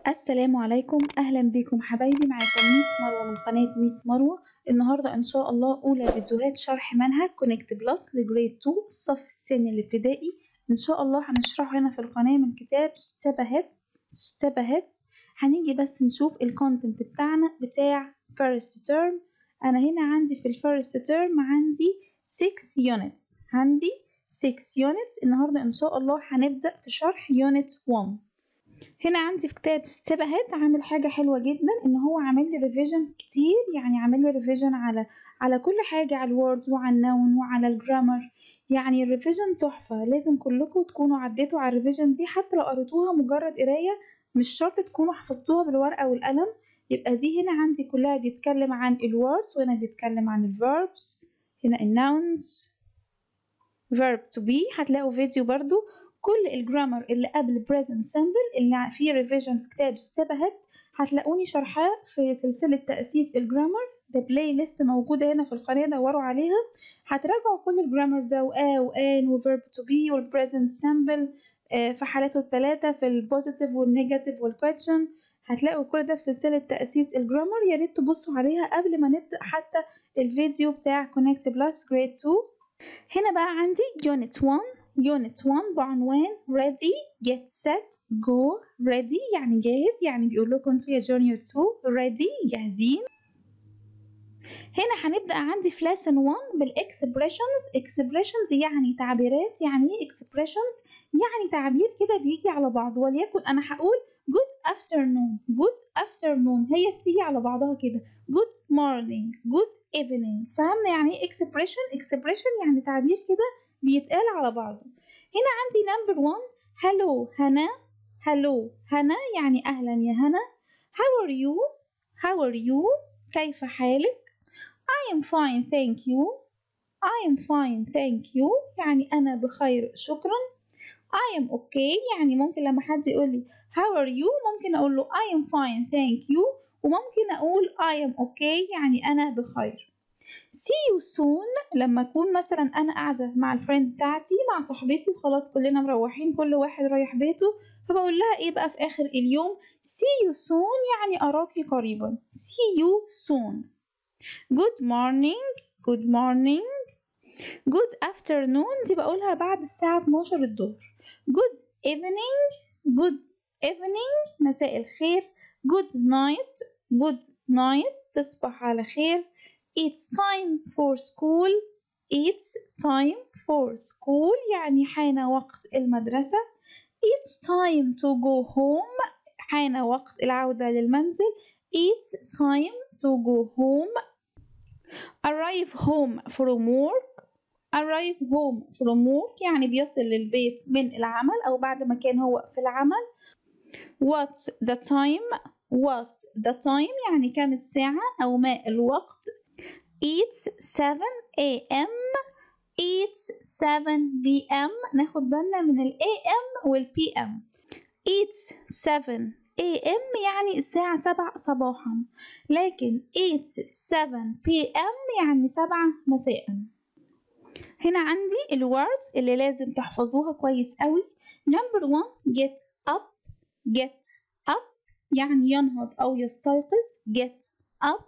السلام عليكم اهلا بكم حبايبي معاكم ميس مروه من قناه ميس مروه النهارده ان شاء الله اولى فيديوهات شرح منهج كونكت بلس لجريد 2 الصف الثاني الابتدائي ان شاء الله هنشرحه هنا في القناه من كتاب ستيب اهيد ستيب اهيد هنيجي بس نشوف الكونتنت بتاعنا بتاع first term انا هنا عندي في الفيرست تيرم عندي 6 units عندي 6 units النهارده ان شاء الله هنبدا في شرح unit 1 هنا عندي في كتاب ستيب اهيد عامل حاجه حلوه جدا ان هو عامل لي ريفيجن كتير يعني عامل لي ريفيجن على على كل حاجه على الوورد وعلى النون وعلى الجرامر يعني الريفيجن تحفه لازم كلكم تكونوا عديتوا على الريفيجن دي حتى لو قريتوها مجرد قرايه مش شرط تكونوا حفظتوها بالورقه والقلم يبقى دي هنا عندي كلها بيتكلم عن الوردز وهنا بيتكلم عن الفيربس هنا الناونز verb to be هتلاقوا فيديو برضو كل الجرامر اللي قبل present simple اللي فيه ريفيجن في كتاب ستيب اهيد هتلاقوني شرحاه في سلسلة تأسيس الجرامر ده بلاي ليست موجودة هنا في القناة دوروا عليها هتراجعوا كل الجرامر ده وآ وآن وverb to be والpresent simple في حالاته التلاتة في البوزيتيف والنيجاتيف والكويشن هتلاقوا كل ده في سلسلة تأسيس الجرامر يا ريت تبصوا عليها قبل ما نبدأ حتى الفيديو بتاع Connect Plus Grade 2 هنا بقى عندي Unit 1 Unit 1 بعنوان Ready Get Set Go Ready يعني جاهز يعني بيقول لكم انتوا يا Junior 2 Ready جاهزين هنا هنبدأ عندي في lesson 1 بالexpressions expressions يعني تعبيرات يعني ايه expressions يعني تعبير كده بيجي على بعض وليكن أنا هقول good afternoon good afternoon هي بتيجي على بعضها كده good morning good evening فهمنا يعني ايه expression expression يعني تعبير كده بيتقال على بعضه هنا عندي number 1 hello هنا hello هنا يعني أهلا يا هنا how are you how are you كيف حالك I am fine thank you I am fine thank you يعني أنا بخير شكرا I am okay يعني ممكن لما حد يقول لي how are you ممكن أقول له I am fine thank you وممكن أقول I am okay يعني أنا بخير see you soon لما أكون مثلا أنا قاعدة مع الفريند بتاعتي مع صاحبتي وخلاص كلنا مروحين كل واحد رايح بيته فبقول لها إيه بقى في آخر اليوم see you soon يعني أراكي قريبا see you soon good morning good morning good afternoon دي بقولها بعد الساعة 12 الظهر good evening good evening مساء الخير good night good night تصبح على خير it's time for school it's time for school يعني حان وقت المدرسة it's time to go home حان وقت العودة للمنزل it's time to go home arrive home from work arrive home from work يعني بيصل للبيت من العمل أو بعد ما كان هو في العمل what's the time what's the time يعني كم الساعة أو ما الوقت it's 7 a.m. it's 7 p.m. ناخد بالنا من ال a.m. وال p.m. it's 7 AM يعني الساعة سبع صباحا لكن it's 7 PM يعني سبعة مساء هنا عندي الوردز اللي لازم تحفظوها كويس قوي number one get up get up يعني ينهض أو يستيقظ get up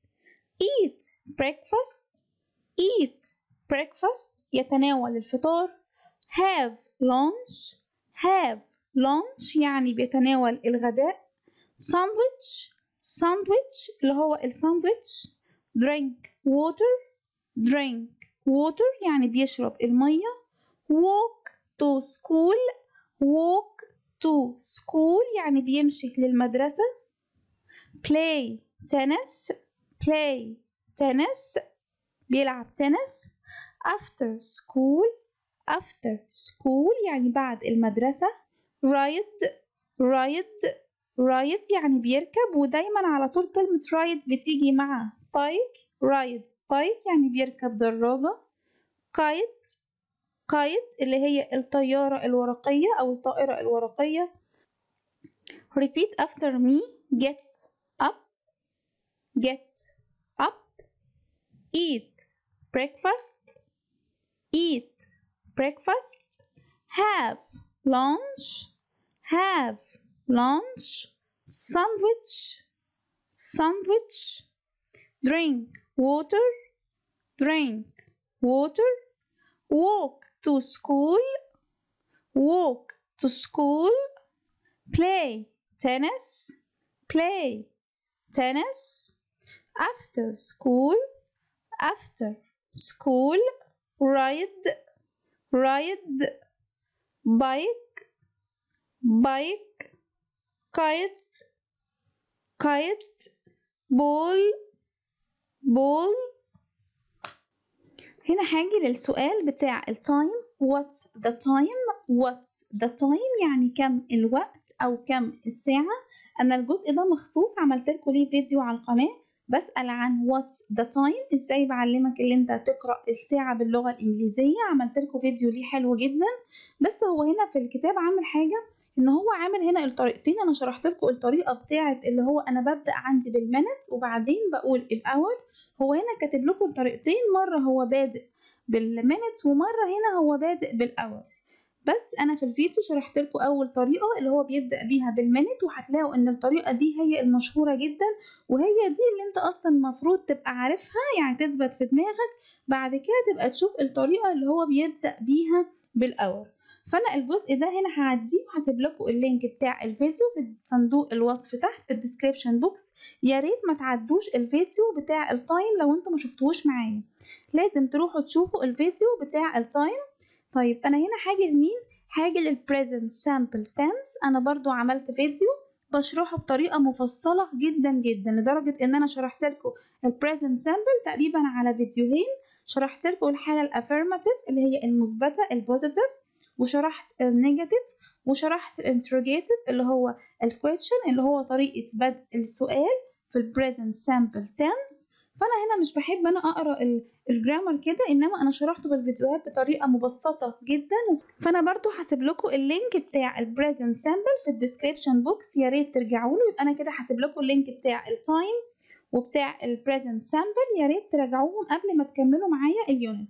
eat breakfast eat breakfast يتناول الفطار have lunch have lunch يعني بيتناول الغداء sandwich sandwich اللي هو الساندويتش drink water drink water يعني بيشرب المية walk to school walk to school يعني بيمشي للمدرسة play tennis play tennis بيلعب تنس after school after school يعني بعد المدرسة رايد رايد رايد يعني بيركب ودايما على طول كلمة رايد بتيجي مع بايك رايد بايك يعني بيركب دراجة كايت كايت اللي هي الطيارة الورقية أو الطائرة الورقية repeat after me get up get up eat breakfast eat breakfast have lunch have lunch sandwich sandwich drink water drink water walk to school walk to school play tennis play tennis after school after school ride ride bike bike kite kite ball ball هنا هاجي للسؤال بتاع التايم what's the time what's the time يعني كم الوقت أو كم الساعة أنا الجزء ده مخصوص عملت لكم ليه فيديو على القناة بسأل عن what's the time ازاي بعلمك اللي انت تقرأ الساعة باللغة الإنجليزية عملت لكم فيديو ليه حلو جدا بس هو هنا في الكتاب عامل حاجة ان هو عامل هنا الطريقتين انا شرحت لكم الطريقه بتاعه اللي هو انا ببدا عندي بالمينت وبعدين بقول الاول هو هنا كاتب لكم الطريقتين مره هو بادئ بالمينت ومره هنا هو بادئ بالاور بس انا في الفيديو شرحت لكم اول طريقه اللي هو بيبدا بيها بالمينت وهتلاقوا ان الطريقه دي هي المشهوره جدا وهي دي اللي انت اصلا المفروض تبقى عارفها يعني تثبت في دماغك بعد كده تبقى تشوف الطريقه اللي هو بيبدا بيها بالاور فانا الجزء ده هنا هعديه وهسيب لكم اللينك بتاع الفيديو في صندوق الوصف تحت في الديسكريبشن بوكس يا ريت ما تعدوش الفيديو بتاع التايم لو انتوا ما شفتوهوش معايا لازم تروحوا تشوفوا الفيديو بتاع التايم طيب انا هنا هاجي لمين هاجي للبريزنت سامبل تنس انا برضو عملت فيديو بشرحه بطريقه مفصله جدا جدا لدرجه ان انا شرحت لكم البريزنت سامبل تقريبا على فيديوهين شرحت لكم الحاله الافيرماتيف اللي هي المثبته البوزيتيف وشرحت النيجاتيف وشرحت الانتروجيتيف اللي هو الكويشن اللي هو طريقة بدء السؤال في البريزنت سامبل تنس فانا هنا مش بحب انا اقرا الجرامر كده انما انا شرحته في الفيديوهات بطريقه مبسطه جدا فانا برضو هسيب لكم اللينك بتاع البريزنت سامبل في الديسكريبشن بوكس يا ريت ترجعوا له يبقى انا كده هسيب لكم اللينك بتاع التايم وبتاع البريزنت سامبل يا ريت تراجعوهم قبل ما تكملوا معايا اليونت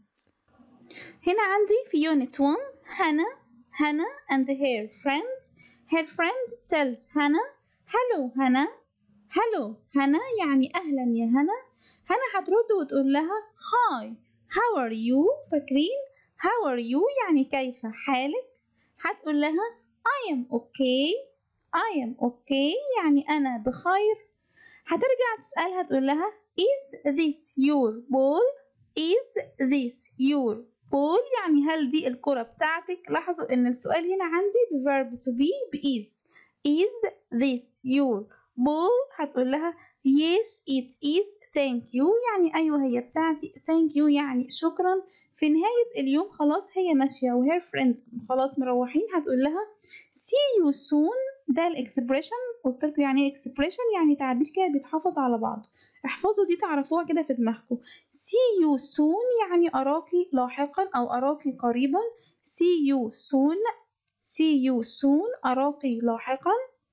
هنا عندي في يونت 1 Hannah Hannah and her friend her friend tells Hannah hello Hannah hello Hannah يعني أهلا يا هنا هنا هترد وتقول لها hi how are you فاكرين how are you يعني كيف حالك هتقول لها I am okay I am okay يعني أنا بخير هترجع تسألها تقول لها is this your ball is this your ball يعني هل دي الكرة بتاعتك لاحظوا ان السؤال هنا عندي بverb to be بis is this your ball هتقول لها yes it is thank you يعني ايوه هي بتاعتي thank you يعني شكرا في نهاية اليوم خلاص هي ماشية وهير فريند خلاص مروحين هتقول لها see you soon ده الاكسبريشن قلت لكم يعني ايه اكسبريشن يعني تعبير كده بيتحافظ على بعضه احفظوا دي تعرفوها كده في دماغكم see you soon يعني أراكي لاحقا أو أراكي قريبا see you soon see you soon أراكي لاحقا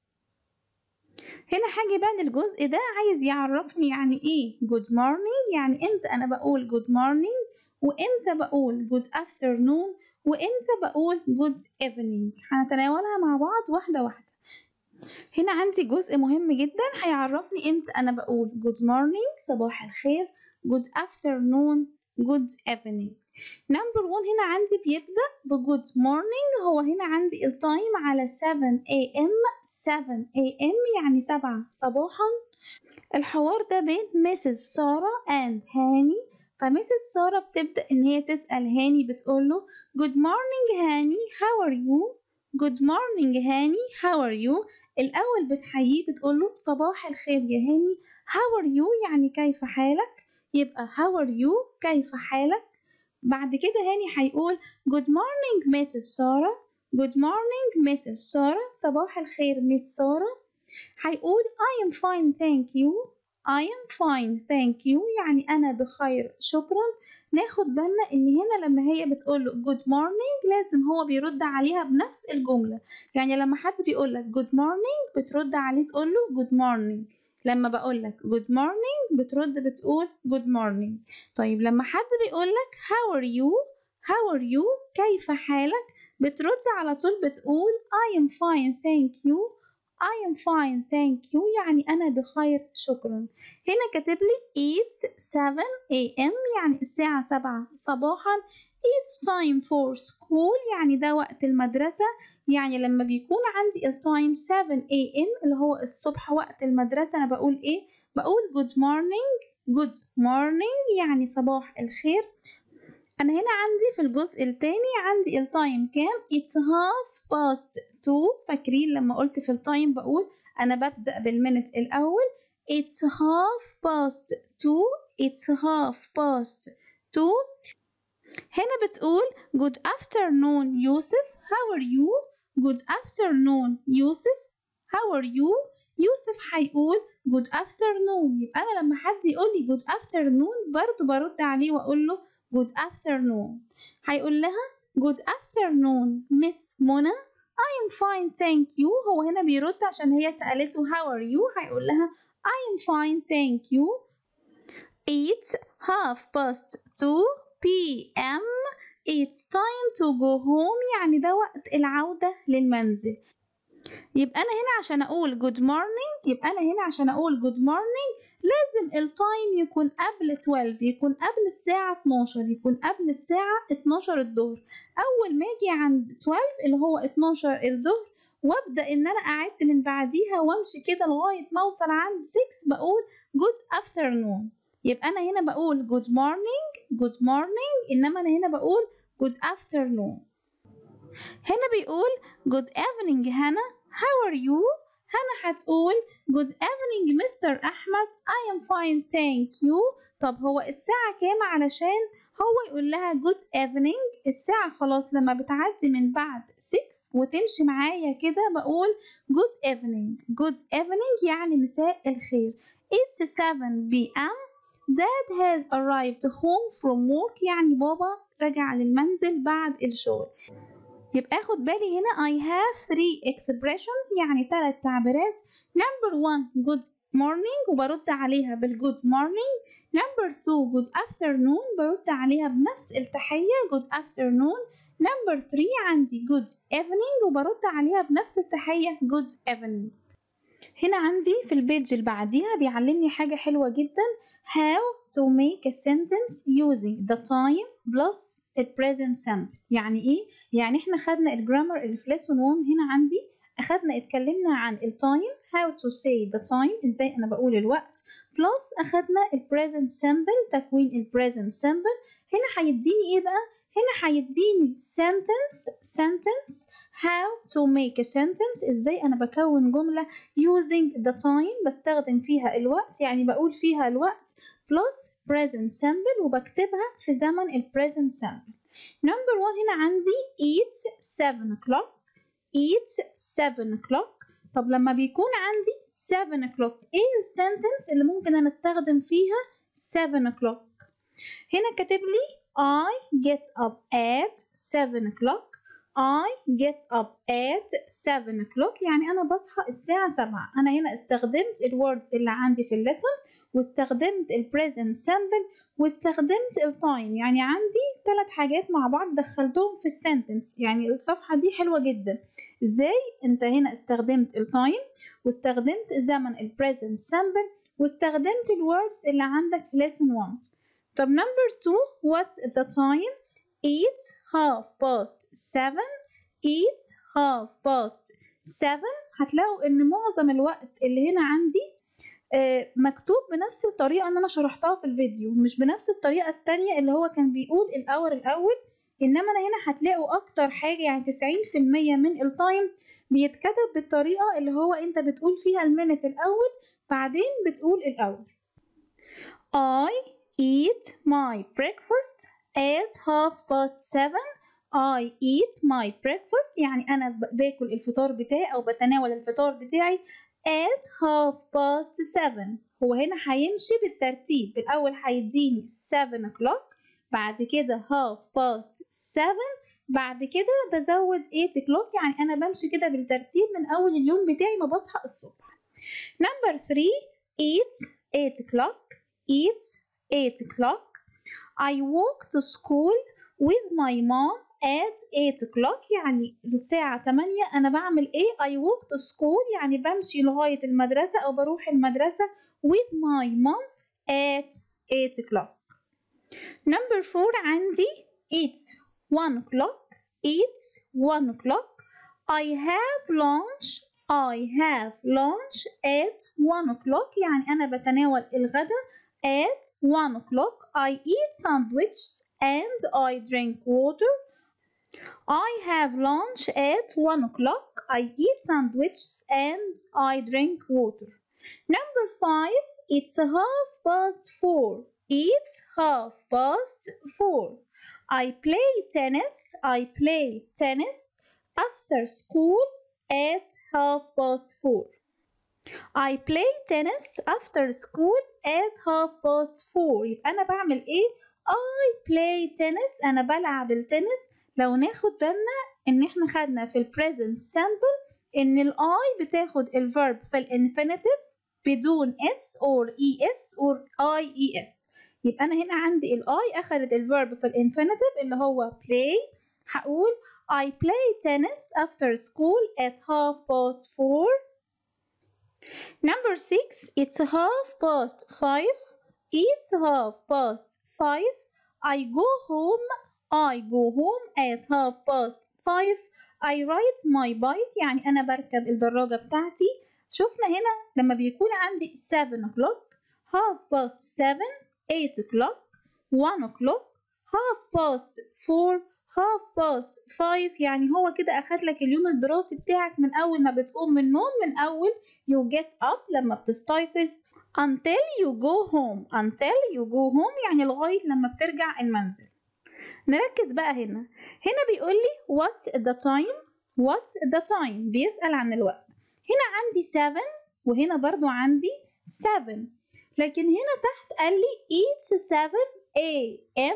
هنا حاجة بقى للجزء ده عايز يعرفني يعني ايه good morning يعني امتى انا بقول good morning وامتى بقول good afternoon وامتى بقول good evening هنتناولها مع بعض واحدة واحدة هنا عندي جزء مهم جدا هيعرفني امتى انا بقول good morning صباح الخير good afternoon good evening نمبر 1 هنا عندي بيبدأ ب good morning هو هنا عندي التايم على 7 am 7 am يعني 7 صباحا الحوار ده بين مسز سارة and هاني فمسز سارة بتبدأ إن هي تسأل هاني بتقوله good morning هاني how are you good morning هاني how are you الأول بتحييه بتقوله صباح الخير يا هاني how are you يعني كيف حالك يبقى how are you كيف حالك بعد كده هاني هيقول good morning مسز سارة good morning مسز سارة صباح الخير مس سارة هيقول I am fine thank you I am fine thank you يعني أنا بخير شكرا ناخد بالنا إن هنا لما هي بتقول good morning لازم هو بيرد عليها بنفس الجملة يعني لما حد بيقول لك good morning بترد عليه تقول له good morning لما بقول لك good morning بترد بتقول good morning طيب لما حد بيقول لك how are you how are you كيف حالك بترد على طول بتقول I am fine thank you I am fine thank you يعني أنا بخير شكرا هنا كاتب لي it's 7 a.m. يعني الساعة 7 صباحا it's time for school يعني ده وقت المدرسة يعني لما بيكون عندي التايم 7 a.m. اللي هو الصبح وقت المدرسة أنا بقول إيه؟ بقول good morning good morning يعني صباح الخير أنا هنا عندي في الجزء التاني عندي التايم كام it's half past two فاكرين لما قلت في التايم بقول أنا ببدأ بالمنت الأول it's half past two it's half past two هنا بتقول good afternoon يوسف how are you good afternoon يوسف how are you يوسف هيقول good afternoon يبقى أنا لما حد يقول لي good afternoon برضه برد عليه وأقول له good afternoon هيقول لها good afternoon miss منى I am fine thank you هو هنا بيرد عشان هي سألته how are you هيقول لها I am fine thank you It's half past 2 p.m. It's time to go home يعني ده وقت العودة للمنزل يبقى أنا هنا عشان أقول good morning يبقى أنا هنا عشان أقول good morning لازم التايم يكون قبل 12 يكون قبل الساعة 12 يكون قبل الساعة 12 الظهر أول ما أجي عند 12 اللي هو 12 الظهر وابدا ان انا اعد من بعديها وامشي كده لغايه ما اوصل عند 6 بقول good afternoon يبقى انا هنا بقول good morning good morning انما انا هنا بقول good afternoon هنا بيقول good evening هنا how are you هنا هتقول good evening مستر احمد I am fine thank you طب هو الساعة كام علشان هو يقول لها good evening الساعة خلاص لما بتعدي من بعد 6 وتمشي معايا كده بقول good evening good evening يعني مساء الخير it's 7 p.m. Dad has arrived home from work يعني بابا رجع للمنزل بعد الشغل يبقى اخد بالي هنا I have three expressions يعني ثلاث تعبيرات number one good morning وبرد عليها بالgood morning number two good afternoon برد عليها بنفس التحية good afternoon number three عندي good evening وبرد عليها بنفس التحية good evening هنا عندي في البيج اللي بعديها بيعلمني حاجة حلوة جدا how to make a sentence using the time plus the present simple يعني ايه؟ يعني احنا خدنا الجرامر اللي في lesson 1 هنا عندي اخدنا اتكلمنا عن التايم how to say the time ازاي انا بقول الوقت plus اخدنا ال present simple تكوين ال present simple هنا هيديني ايه بقى؟ هنا هيديني sentence sentence how to make a sentence ازاي انا بكون جملة using the time بستخدم فيها الوقت يعني بقول فيها الوقت plus present simple وبكتبها في زمن ال present simple number one هنا عندي it's 7 o'clock it's 7 o'clock طب لما بيكون عندي 7 o'clock ايه السنتنس اللي ممكن انا استخدم فيها 7 o'clock هنا كاتب لي I get up at 7 o'clock I get up at 7 o'clock يعني أنا بصحى الساعة 7 أنا هنا استخدمت الوردز اللي عندي في الليسن واستخدمت ال present simple واستخدمت التايم يعني عندي ثلاث حاجات مع بعض دخلتهم في السنتنس يعني الصفحة دي حلوة جدا ازاي انت هنا استخدمت التايم واستخدمت زمن ال present simple واستخدمت الوردز اللي عندك في lesson 1 طب number 2 what's the time it's half past 7 it's half past 7 هتلاقوا ان معظم الوقت اللي هنا عندي آه مكتوب بنفس الطريقة اللي أنا شرحتها في الفيديو مش بنفس الطريقة التانية اللي هو كان بيقول الأور الأول إنما أنا هنا هتلاقوا أكتر حاجة يعني تسعين في المية من التايم بيتكتب بالطريقة اللي هو أنت بتقول فيها المينت الأول بعدين بتقول الأول I eat my breakfast at half past seven I eat my breakfast يعني أنا باكل الفطار بتاعي أو بتناول الفطار بتاعي at half past seven هو هنا هيمشي بالترتيب الأول هيديني seven o'clock بعد كده half past seven بعد كده بزود 8 o'clock يعني أنا بمشي كده بالترتيب من أول اليوم بتاعي ما بصحى الصبح number three it's 8 o'clock it's 8 o'clock I walk to school with my mom at 8 o'clock يعني الساعة 8 أنا بعمل إيه I walk to school يعني بمشي لغاية المدرسة أو بروح المدرسة with my mom at 8 o'clock number 4 عندي it's 1 o'clock it's 1 o'clock I have lunch I have lunch at 1 o'clock يعني أنا بتناول الغداء at 1 o'clock I eat sandwiches and I drink water I have lunch at 1 o'clock I eat sandwiches and I drink water number 5 it's half past 4 it's half past 4 I play tennis I play tennis after school at half past 4 I play tennis after school at half past 4 يبقى أنا بعمل إيه؟ I play tennis أنا بلعب التنس لو ناخد بالنا إن إحنا خدنا في ال present simple إن ال I بتاخد ال verb في ال infinitive بدون s or es or ies يبقى أنا هنا عندي ال I أخدت ال verb في ال infinitive اللي هو play هقول I play tennis after school at half past 4 Number 6 it's half past 5 it's half past 5 I go home I go home at half past 5 I ride my bike يعني أنا بركب الدراجة بتاعتي شفنا هنا لما بيكون عندي 7 o'clock half past 7 8 o'clock 1 o'clock half past 4 half past 5 يعني هو كده أخد لك اليوم الدراسي بتاعك من أول ما بتقوم من النوم من أول you get up لما بتستيقظ until you go home until you go home يعني لغاية لما بترجع المنزل نركز بقى هنا هنا بيقول لي what's the time what's the time بيسأل عن الوقت هنا عندي 7 وهنا برضو عندي 7 لكن هنا تحت قال لي it's 7 a.m.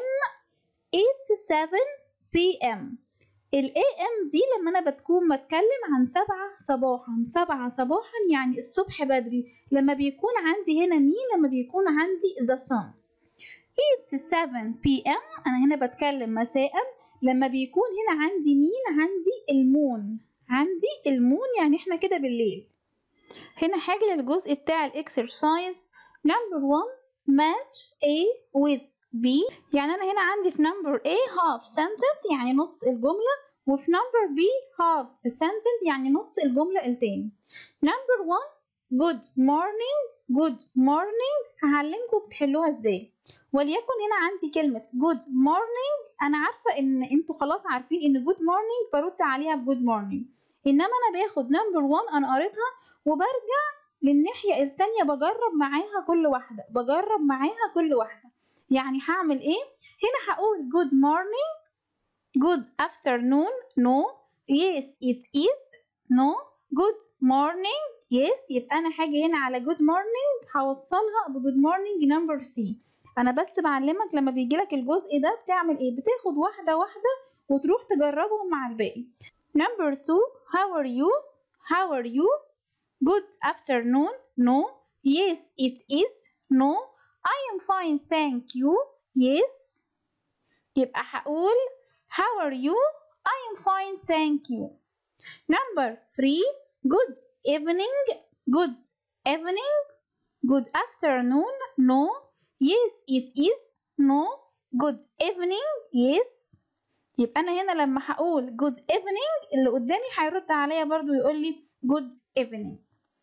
it's 7 p.m. ال AM دي لما أنا بتكون بتكلم عن سبعة صباحا سبعة صباحا يعني الصبح بدري لما بيكون عندي هنا مين لما بيكون عندي the sun It's 7 p.m. أنا هنا بتكلم مساء لما بيكون هنا عندي مين عندي المون عندي المون يعني احنا كده بالليل هنا حاجة للجزء بتاع الاكسرسايز number 1 match A with B يعني أنا هنا عندي في number A half sentence يعني نص الجملة وفي number B half sentence يعني نص الجملة التاني number 1 good morning good morning هعلمكم بتحلوها ازاي وليكن هنا عندي كلمة good morning أنا عارفة إن أنتوا خلاص عارفين إن good morning برد عليها ب good morning إنما أنا باخد number 1 أنا قريتها وبرجع للناحية التانية بجرب معاها كل واحدة بجرب معاها كل واحدة يعني هعمل ايه هنا هقول good morning good afternoon no yes it is no good morning yes يبقى انا هاجي هنا على good morning هوصلها ب good morning number C انا بس بعلمك لما بيجيلك الجزء ده بتعمل ايه بتاخد واحدة واحدة وتروح تجربهم مع الباقي number 2 how are you how are you good afternoon no yes it is no I am fine thank you yes يبقى هقول how are you I am fine thank you number three good evening good evening good afternoon no yes it is no good evening yes يبقى أنا هنا لما هقول good evening اللي قدامي هيرد عليا برضو يقول لي good evening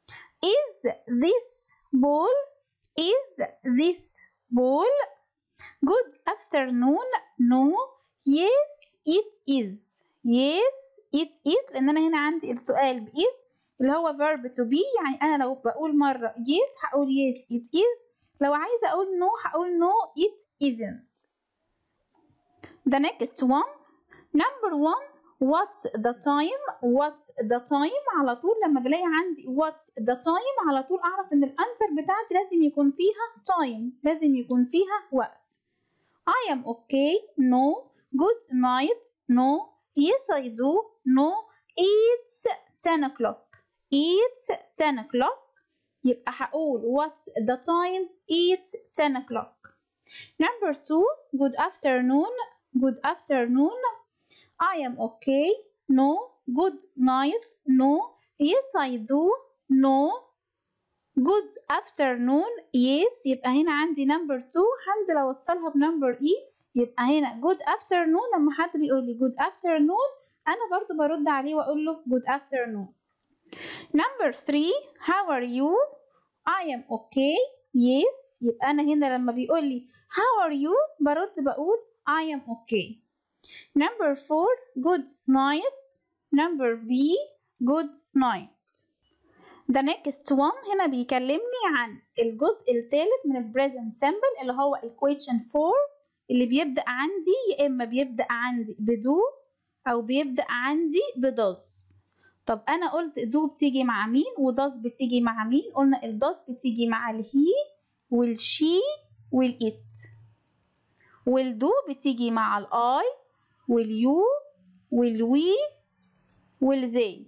is this ball is this ball good afternoon no yes it is yes it is لان انا هنا عندي السؤال ب is اللي هو verb to be يعني انا لو بقول مرة yes هقول yes it is لو عايزة اقول no هقول no it isn't the next one number one what's the time what's the time على طول لما بلاقي عندي what's the time على طول اعرف ان الانسر بتاعتي لازم يكون فيها time لازم يكون فيها وقت I am okay no good night no yes I do no it's 10 o'clock it's 10 o'clock يبقى هقول what's the time it's 10 o'clock number two good afternoon good afternoon I am okay no good night no yes I do no good afternoon yes يبقى هنا عندي number 2 هنزل اوصلها بنمبر E يبقى هنا good afternoon لما حد بيقول لي good afternoon انا برضو برد عليه واقول له good afternoon number 3 how are you I am okay yes يبقى انا هنا لما بيقول لي how are you برد بقول I am okay number 4 good night number B good night the next one هنا بيكلمني عن الجزء الثالث من ال present simple اللي هو ال question 4 اللي بيبدأ عندي يا إما بيبدأ عندي بدو أو بيبدأ عندي بدوز طب أنا قلت دو بتيجي مع مين ودوز بتيجي مع مين قلنا الدوز بتيجي مع الهي والشي والإت والدو بتيجي مع الآي واليو والوي والذي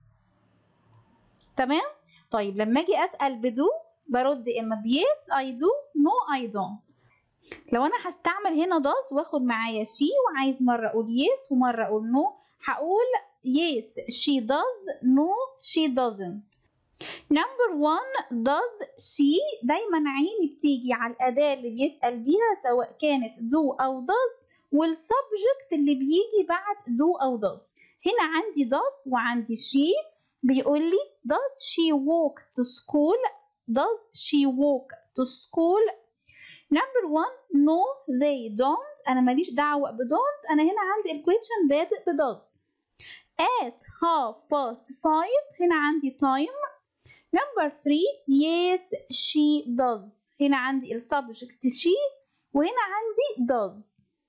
تمام طيب لما اجي اسال بدو برد اما بيس اي دو نو اي دونت لو انا هستعمل هنا does واخد معايا she وعايز مره اقول yes ومره اقول no هقول yes she does no she doesn't number one does she دايما عيني بتيجي على الاداه اللي بيسال بيها سواء كانت do او does والسبجكت اللي بيجي بعد do او does هنا عندي does وعندي she بيقول لي does she walk to school does she walk to school number one no they don't أنا ماليش دعوة ب don't أنا هنا عندي الكويشن بادئ ب does at half past five هنا عندي time number three yes she does هنا عندي السبجكت she وهنا عندي does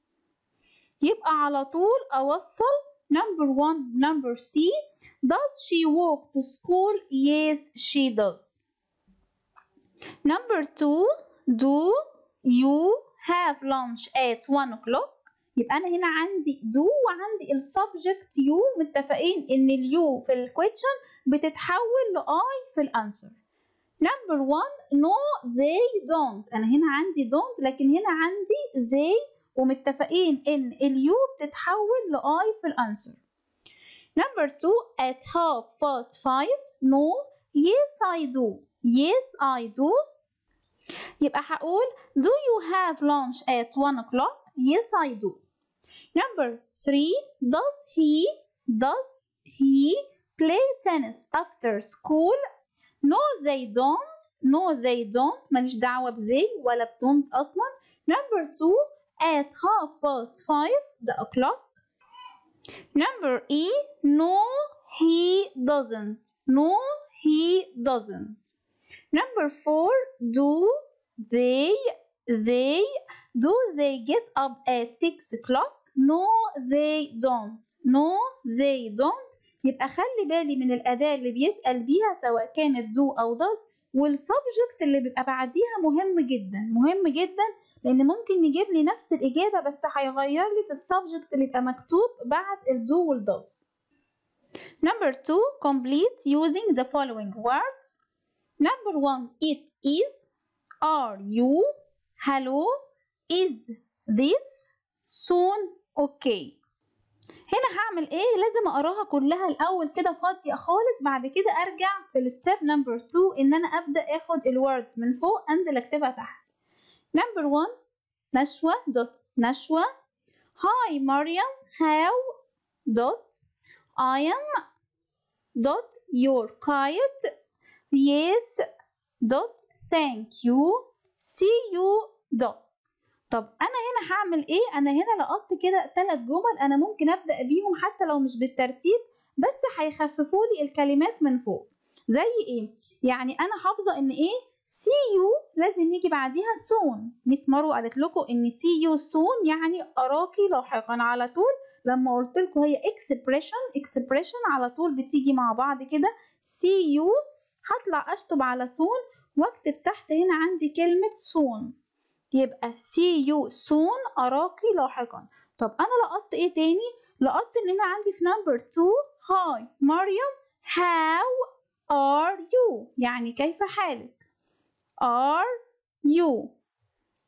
يبقى على طول أوصل number one number C does she walk to school yes she does number two do you have lunch at 1 o'clock يبقى أنا هنا عندي do وعندي السبجكت you متفقين إن اليو في الكويشن بتتحول ل I في الأنسر number one no they don't أنا هنا عندي don't لكن هنا عندي they ومتفقين إن اليو بتتحول ل I في الأنسر number two at half past five no yes I do yes I do يبقى هقول do you have lunch at 1 o'clock yes I do number three does he does he play tennis after school no they don't no they don't ماليش دعوة ب they ولا ب don't أصلا number two at half past five the o'clock number E no he doesn't no he doesn't number four do they they do they get up at six o'clock no they don't no they don't يبقى خلي بالي من الأداة اللي بيسأل بيها سواء كانت do أو does والسبجكت اللي بيبقى بعديها مهم جدا مهم جدا لأن ممكن يجيب لي نفس الإجابة بس هيغير لي في السبجكت اللي يبقى مكتوب بعد ال do وال does number two complete using the following words number one it is are you hello is this soon okay هنا هعمل ايه لازم اقراها كلها الاول كده فاضيه خالص بعد كده ارجع في الستيب نمبر 2 ان انا ابدا اخد الوردز من فوق انزل اكتبها تحت نمبر 1 نشوى دوت نشوى هاي مريم هاو دوت I am dot your kite yes dot thank you see you dot طب انا هنا هعمل ايه انا هنا لقطت كده ثلاث جمل انا ممكن ابدا بيهم حتى لو مش بالترتيب بس هيخففوا لي الكلمات من فوق زي ايه يعني انا حافظه ان ايه see you لازم يجي بعديها soon ميس مروه قالت لكم ان see you soon يعني اراكي لاحقا على طول لما قلت لكم هي expression expression على طول بتيجي مع بعض كده see you هطلع اشطب على soon واكتب تحت هنا عندي كلمه soon يبقى see you soon أراكي لاحقا طب أنا لقطت إيه تاني؟ لقطت إن أنا عندي في number 2 هاي مريم how are you يعني كيف حالك are you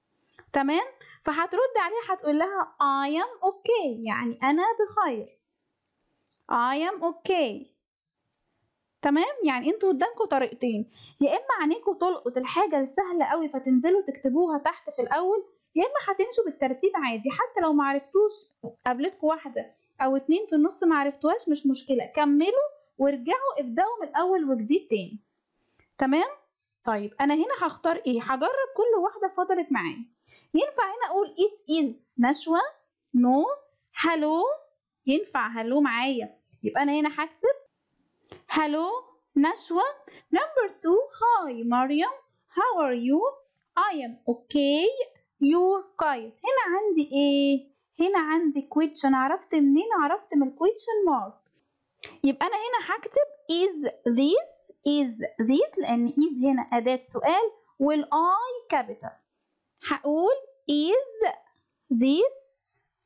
تمام فهترد عليها هتقول لها I am okay يعني أنا بخير I am okay تمام يعني انتوا قدامكم طريقتين يا اما عينيكوا تلقط الحاجه السهله قوي فتنزلوا تكتبوها تحت في الاول يا اما هتمشوا بالترتيب عادي حتى لو معرفتوش قابلتكوا واحده او اتنين في النص معرفتوهاش مش مشكله كملوا وارجعوا ابداوا من الاول وجديد تاني تمام طيب انا هنا هختار ايه هجرب كل واحده فضلت معايا ينفع هنا اقول it is نشوة no hello ينفع hello معايا يبقى انا هنا هكتب hello نشوة number two hi مريم how are you I am okay you're quiet هنا عندي ايه هنا عندي question عرفت منين عرفت من question mark يبقى انا هنا هكتب is this is this لان is هنا اداة سؤال والاي capital هقول is this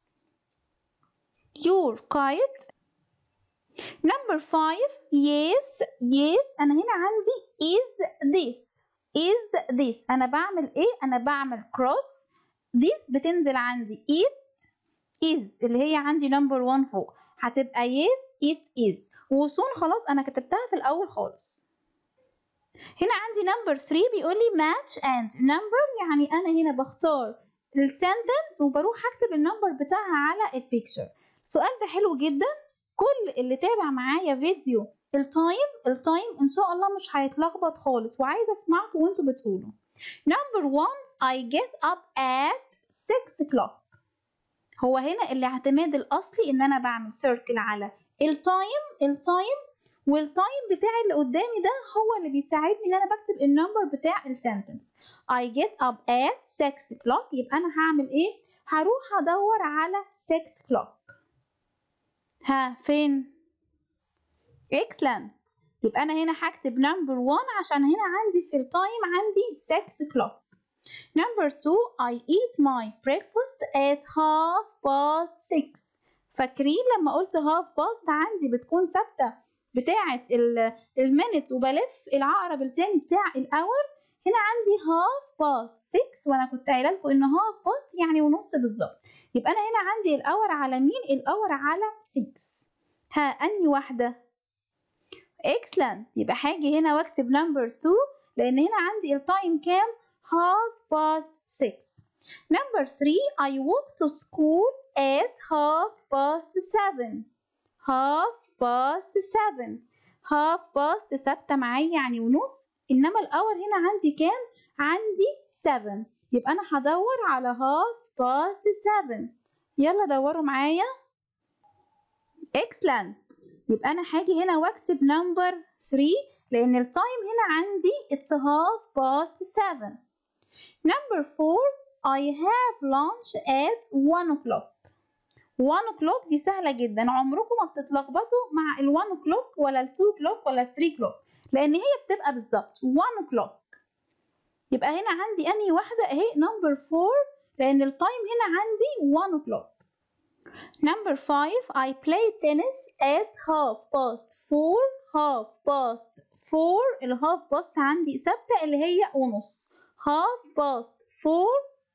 your kite number five yes yes أنا هنا عندي is this is this أنا بعمل إيه؟ أنا بعمل cross this بتنزل عندي it is اللي هي عندي number one فوق هتبقى yes it is وصون خلاص أنا كتبتها في الأول خالص هنا عندي number 3 بيقول لي match and number يعني أنا هنا بختار السنتنس وبروح أكتب النمبر بتاعها على البيكتشر السؤال ده حلو جدا كل اللي تابع معايا فيديو التايم التايم ان شاء الله مش هيتلخبط خالص وعايزه اسمعكم وانتوا بتقولوا number one I get up at 6 o'clock هو هنا الاعتماد الاصلي ان انا بعمل سيركل على التايم التايم والتايم بتاعي اللي قدامي ده هو اللي بيساعدني ان انا بكتب النمبر بتاع السنتنس I get up at 6 o'clock يبقى انا هعمل ايه هروح ادور على 6 o'clock ها فين excellent يبقى انا هنا هكتب number 1 عشان هنا عندي في التايم عندي 6 o'clock number 2 I eat my breakfast at half past 6 فاكرين لما قلت half past عندي بتكون ثابته بتاعه المينت وبلف العقرب التاني بتاع الاور هنا عندي half past 6 وانا كنت قايله لكم ان half past يعني ونص بالظبط يبقى انا هنا عندي الاور على مين الاور على 6 ها انهي واحده excellent يبقى هاجي هنا واكتب number 2 لان هنا عندي التايم كام half past 6 number 3 I walk to school at half past 7 half past 7 half past ثابته معايا يعني ونص انما الاور هنا عندي كام عندي 7 يبقى انا هدور على half past 7 يلا دوروا معايا excellent يبقى انا هاجي هنا واكتب number 3 لان التايم هنا عندي it's half past 7 number 4 I have lunch at 1 o'clock 1 o'clock دي سهلة جدا عمركم ما بتتلخبطوا مع ال 1 o'clock ولا ال 2 o'clock ولا ال 3 o'clock لأن هي بتبقى بالظبط 1 o'clock يبقى هنا عندي أنهي واحدة أهي number 4 لأن التايم هنا عندي 1 o'clock number 5 I play tennis at half past 4 half past 4 ال half past عندي ثابتة اللي هي ونص half past 4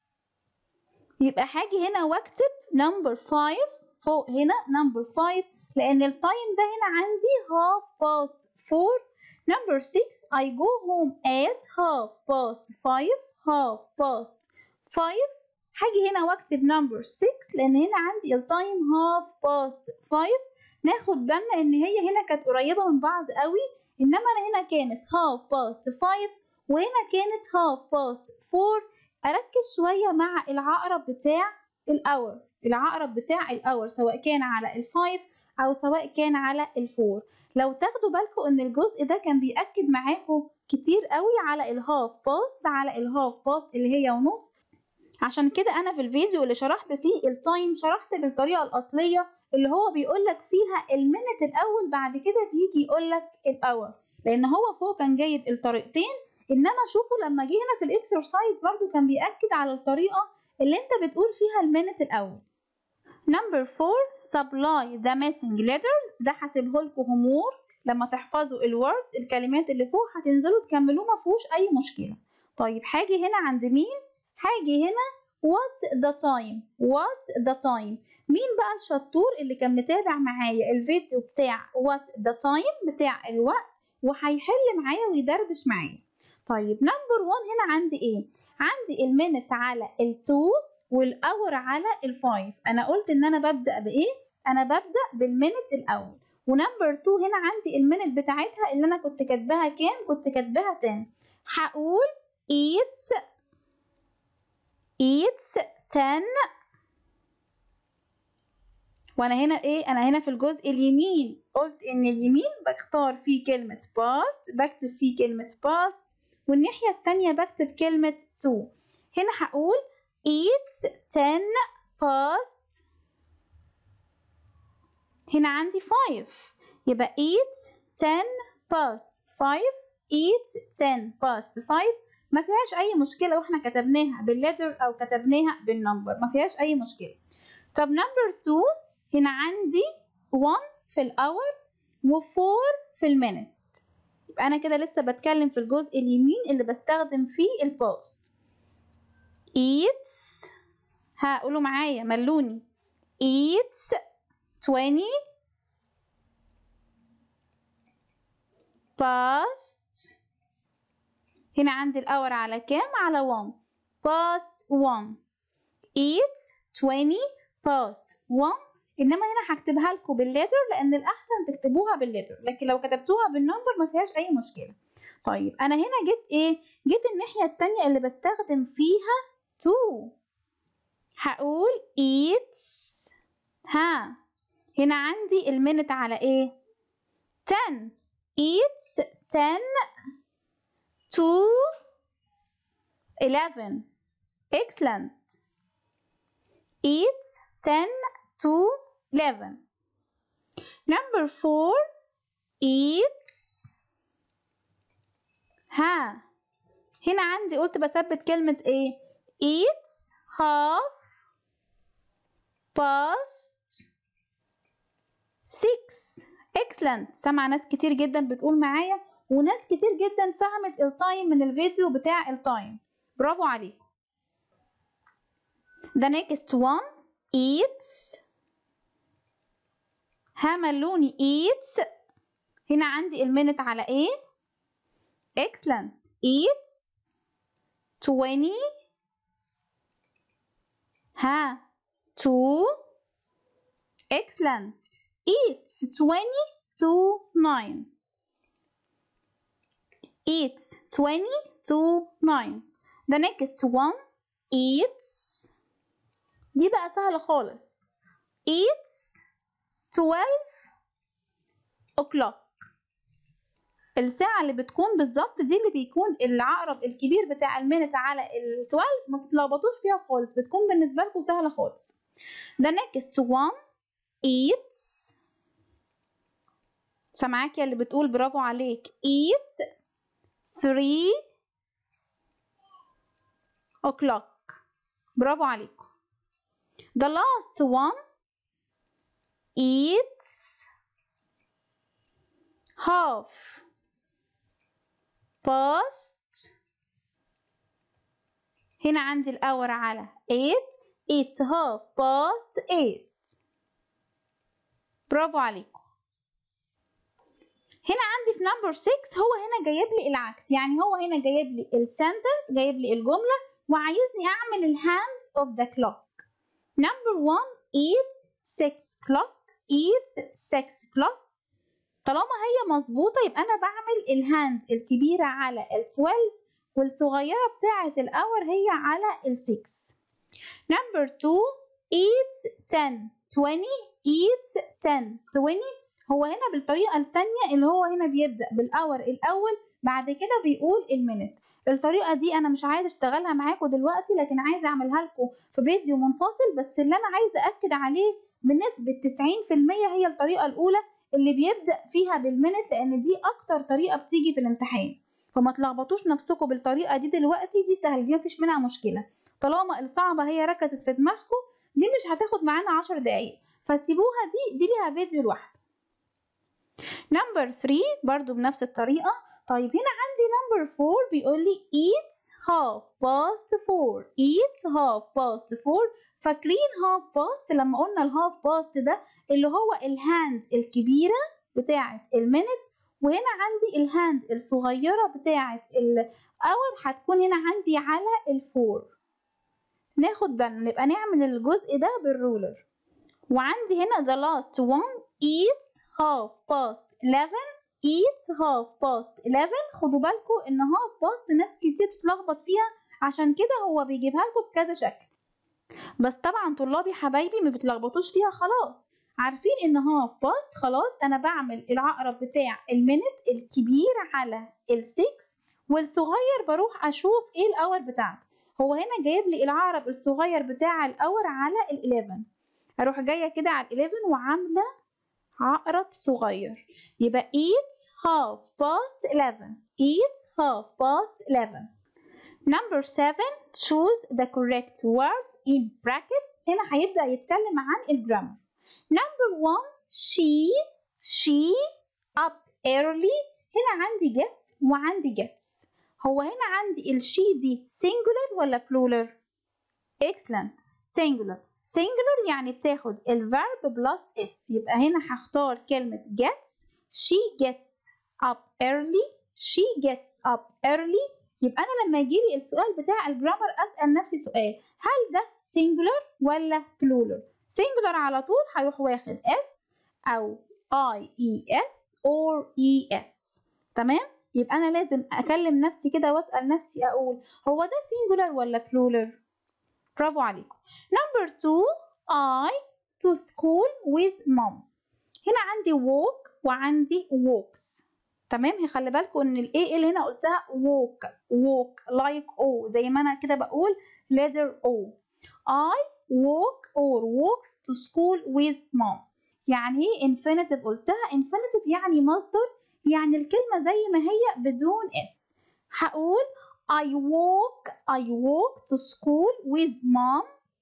يبقى هاجي هنا واكتب number 5 فوق هنا number 5 لأن التايم ده هنا عندي half past 4 number 6 I go home at half past 5 half past 5 هاجي هنا واكتب number 6 لأن هنا عندي التايم half past 5 ناخد بالنا إن هي هنا كانت قريبة من بعض قوي إنما أنا هنا كانت half past 5 وهنا كانت half past 4 أركز شوية مع العقرب بتاع الأور العقرب بتاع الأور سواء كان على الفايف أو سواء كان على الفور لو تاخدوا بالكم إن الجزء ده كان بيأكد معاكم كتير قوي على الهاف باست على الهاف باست اللي هي ونص عشان كده أنا في الفيديو اللي شرحت فيه التايم شرحت بالطريقة الأصلية اللي هو بيقولك فيها المينت الأول بعد كده بيجي يقولك الأور لأن هو فوق كان جايب الطريقتين انما شوفوا لما جه هنا في الاكسرسايز برضو كان بيأكد على الطريقة اللي انت بتقول فيها المينت الاول number 4 supply the missing letters ده هسيبه لكم هومور لما تحفظوا الوردز الكلمات اللي فوق هتنزلوا تكملوه ما فيهوش اي مشكلة طيب هاجي هنا عند مين هاجي هنا what's the time what's the time مين بقى الشطور اللي كان متابع معايا الفيديو بتاع what's the time بتاع الوقت وهيحل معايا ويدردش معايا طيب نمبر 1 هنا عندي ايه عندي المينت على ال2 والاور على ال5 انا قلت ان انا ببدا بايه انا ببدا بالمينت الاول ونمبر 2 هنا عندي المينت بتاعتها اللي انا كنت كاتباها كام كنت كاتباها 10 هقول it's it's 10 وانا هنا ايه انا هنا في الجزء اليمين قلت ان اليمين بختار فيه كلمة past بكتب فيه كلمة past والناحية التانية بكتب كلمة to هنا هقول it's 10 past هنا عندي 5 يبقى it's 10 past 5 it's 10 past 5 ما فيهاش اي مشكلة واحنا كتبناها باللتر او كتبناها بالنمبر ما فيهاش اي مشكلة طب نمبر 2 هنا عندي 1 في الاور و4 في المينت يبقى انا كده لسه بتكلم في الجزء اليمين اللي بستخدم فيه البوست eats هقولوا معايا ملوني eats 20 past هنا عندي الأور على كام؟ على 1 past 1 eats 20 past 1 إنما هنا هكتبها لكم باللتر لأن الأحسن تكتبوها باللتر لكن لو كتبتوها بالنمبر ما فيهاش أي مشكلة طيب أنا هنا جيت إيه؟ جيت الناحية التانية اللي بستخدم فيها to هقول eats ها هنا عندي المينت على إيه؟ 10 eats 10 to 11 excellent eats 10 to 11 number 4 eats ها هنا عندي قلت بثبت كلمة ايه eats half past 6 excellent سمع ناس كتير جدا بتقول معايا وناس كتير جدا فهمت التايم من الفيديو بتاع التايم برافو عليكم the next one eats هملوني eats هنا عندي المينت على ايه excellent eats 20 ها 2 excellent eats 20 to 9 eats 20 to 9 the next one eats دي بقى سهلة خالص eats 12 o'clock الساعة اللي بتكون بالظبط دي اللي بيكون العقرب الكبير بتاع المينت على ال 12 ما تتلخبطوش فيها خالص بتكون بالنسبة لكم سهلة خالص the next one eats سامعاك يا اللي بتقول برافو عليك eats 3 o'clock برافو عليكم the last one eats half past هنا عندي الأور على 8 it's half past 8 برافو عليكم هنا عندي في نمبر 6 هو هنا جايب لي العكس يعني هو هنا جايب لي السنتنس جايب لي الجملة وعايزني أعمل الهاندز of the clock number 1 it's 6 clock it's 6 clock طالما هي مظبوطة يبقى أنا بعمل الهاند الكبيرة على ال 12 والصغيرة بتاعة الأور هي على ال 6 number 2 it's 10 20 it's 10 20 هو هنا بالطريقة التانية اللي هو هنا بيبدأ بالأور الأول بعد كده بيقول المينت الطريقة دي أنا مش عايزة أشتغلها معاكم دلوقتي لكن عايزة أعملها لكم في فيديو منفصل بس اللي أنا عايزة أكد عليه بنسبة 90% هي الطريقة الأولى اللي بيبدأ فيها بالمينت لأن دي أكتر طريقة بتيجي في الامتحان فما تلخبطوش نفسكم بالطريقة دي دلوقتي دي سهلة دي مفيش منها مشكلة طالما الصعبة هي ركزت في دماغكم دي مش هتاخد معانا 10 دقايق فسيبوها دي دي ليها فيديو لوحده نمبر 3 برضو بنفس الطريقة طيب هنا عندي نمبر number 4 بيقول لي it's half past 4 it's half past 4 فاكرين half past لما قلنا الهاف باست ده اللي هو الهاند الكبيرة بتاعة المينت وهنا عندي الهاند الصغيرة بتاعة الأور هتكون هنا عندي على الفور ناخد بالنا نبقى نعمل الجزء ده بالرولر وعندي هنا the last one it's half past 11 it's half past 11 خدوا بالكم ان half past ناس كتير بتتلخبط فيها عشان كده هو بيجيبها لكم بكذا شكل بس طبعا طلابي حبايبي ما بتلخبطوش فيها خلاص عارفين ان هاف باست خلاص انا بعمل العقرب بتاع المينت الكبير على السكس والصغير بروح اشوف ايه الاور بتاعته هو هنا جايب لي العقرب الصغير بتاع الاور على ال11 اروح جايه كده على ال11 وعامله عقرب صغير يبقى it's half past 11 it's half past 11 number 7 choose the correct word in brackets هنا هيبدأ يتكلم عن الجرامر number 1 she she up early هنا عندي get وعندي gets هو هنا عندي الشي دي singular ولا plural excellent singular singular يعني بتاخد الverb plus s يبقى هنا هختار كلمة gets she gets up early she gets up early يبقى أنا لما يجيلي السؤال بتاع الجرامر أسأل نفسي سؤال هل ده singular ولا plural singular على طول هيروح واخد s أو i e s or e s تمام يبقى أنا لازم أكلم نفسي كده وأسأل نفسي أقول هو ده singular ولا plural برافو عليكم number two I to school with mom هنا عندي walk وعندي walks تمام خلي بالكم ان الاي اللي هنا قلتها walk walk like o زي ما انا كده بقول letter o I walk or walks to school with mom يعني ايه infinitive قلتها infinitive يعني مصدر يعني الكلمة زي ما هي بدون اس هقول I walk I walk to school with mom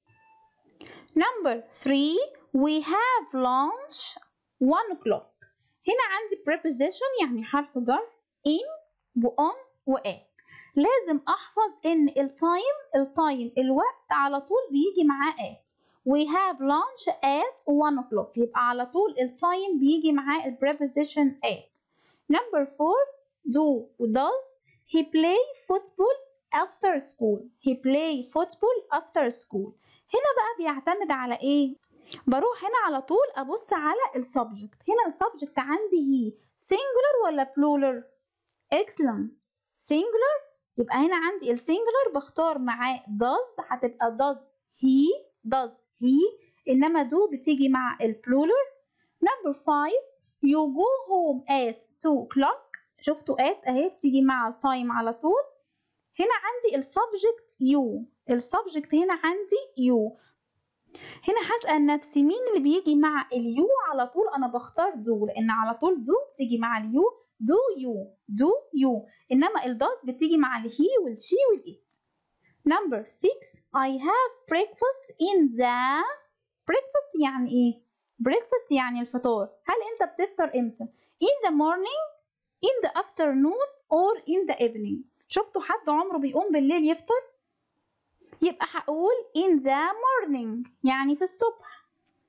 number three we have lunch one o'clock هنا عندي preposition يعني حرف جر in و on و at لازم احفظ ان التايم التايم الوقت على طول بيجي معاه at we have lunch at 1 o'clock يبقى على طول التايم بيجي معاه البريبوزيشن at number 4 do و does he play football after school he play football after school هنا بقى بيعتمد على ايه بروح هنا على طول ابص على السبجكت هنا السبجكت عندي هي singular ولا plural excellent singular يبقى هنا عندي السنجلر بختار معاه does هتبقى does he does he انما do بتيجي مع البلولر number 5 you go home at 2 o'clock شفتوا at اهي بتيجي مع التايم على طول هنا عندي السبجكت you السبجكت هنا عندي you هنا هسأل نفسي مين اللي بيجي مع اليو على طول أنا بختار do لأن على طول do بتيجي مع اليو do you do you إنما الداز بتيجي مع الهي والشي والإت number 6 I have breakfast in the breakfast يعني إيه breakfast يعني الفطار هل أنت بتفطر إمتى in the morning in the afternoon or in the evening شفتوا حد عمره بيقوم بالليل يفطر يبقى هقول in the morning يعني في الصبح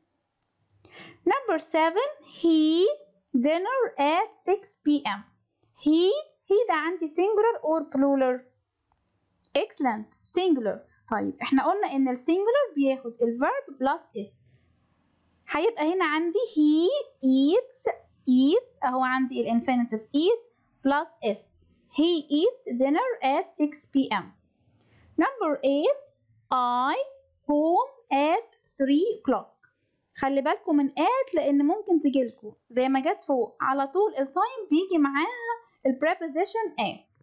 number 7 he dinner at 6 p.m. he he ده عندي singular or plural excellent singular طيب احنا قلنا ان السنجولار بياخد الverb plus s هيبقى هنا عندي he eats eats اهو عندي الانفينيتيف eat plus s he eats dinner at 6 p.m. number 8 I home at 3 o'clock خلي بالكم من at لان ممكن تجيلكوا زي ما جت فوق على طول التايم بيجي معاها البريبوزيشن at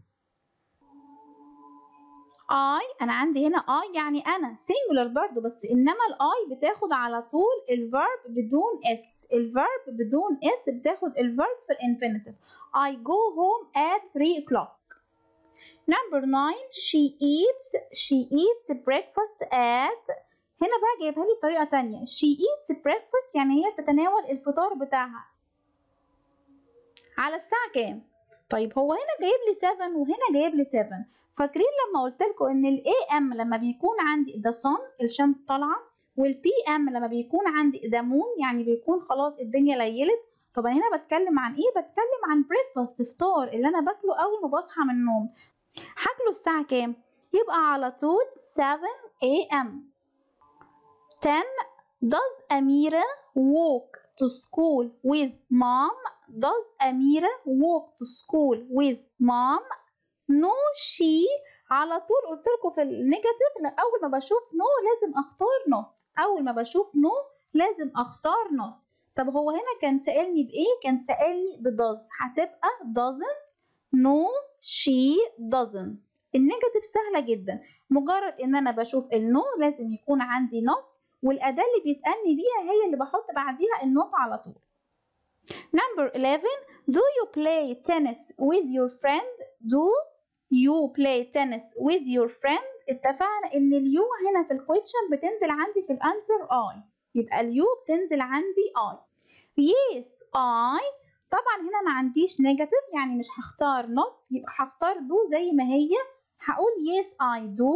I انا عندي هنا I يعني انا singular برضو بس انما الاي بتاخد على طول الفيرب بدون s الفيرب بدون s بتاخد الفيرب في الانفينيتيف I go home at 3 o'clock number 9 she eats she eats breakfast at هنا بقى جايبها لي بطريقة تانية she eats breakfast يعني هي تتناول الفطار بتاعها على الساعة كام؟ طيب هو هنا جايب لي 7 وهنا جايب لي 7 فاكرين لما قلت لكم ان الاي ام لما بيكون عندي ذا sun الشمس طالعه والبي ام لما بيكون عندي ذا مون يعني بيكون خلاص الدنيا ليلت طب انا هنا بتكلم عن ايه بتكلم عن بريكفاست فطار اللي انا باكله اول ما بصحى من النوم هاكله الساعه كام يبقى على طول 7 a.m. 10 Does Amira walk to school with mom? Does Amira walk to school with mom? No she على طول قلت لكم في النيجاتيف اول ما بشوف نو no لازم اختار not اول ما بشوف نو no لازم اختار not طب هو هنا كان سألني بايه كان سألني بداز هتبقى doesn't no she doesn't النيجاتيف سهله جدا مجرد ان انا بشوف النو لازم يكون عندي not والاداه اللي بيسالني بيها هي اللي بحط بعديها النوت على طول Number 11 Do you play tennis with your friend? Do you play tennis with your friend? اتفقنا ان اليو هنا في الكويشن بتنزل عندي في الانسر I يبقى اليو بتنزل عندي I Yes I طبعا هنا ما عنديش نيجاتيف يعني مش هختار not يبقى هختار do زي ما هي هقول yes I do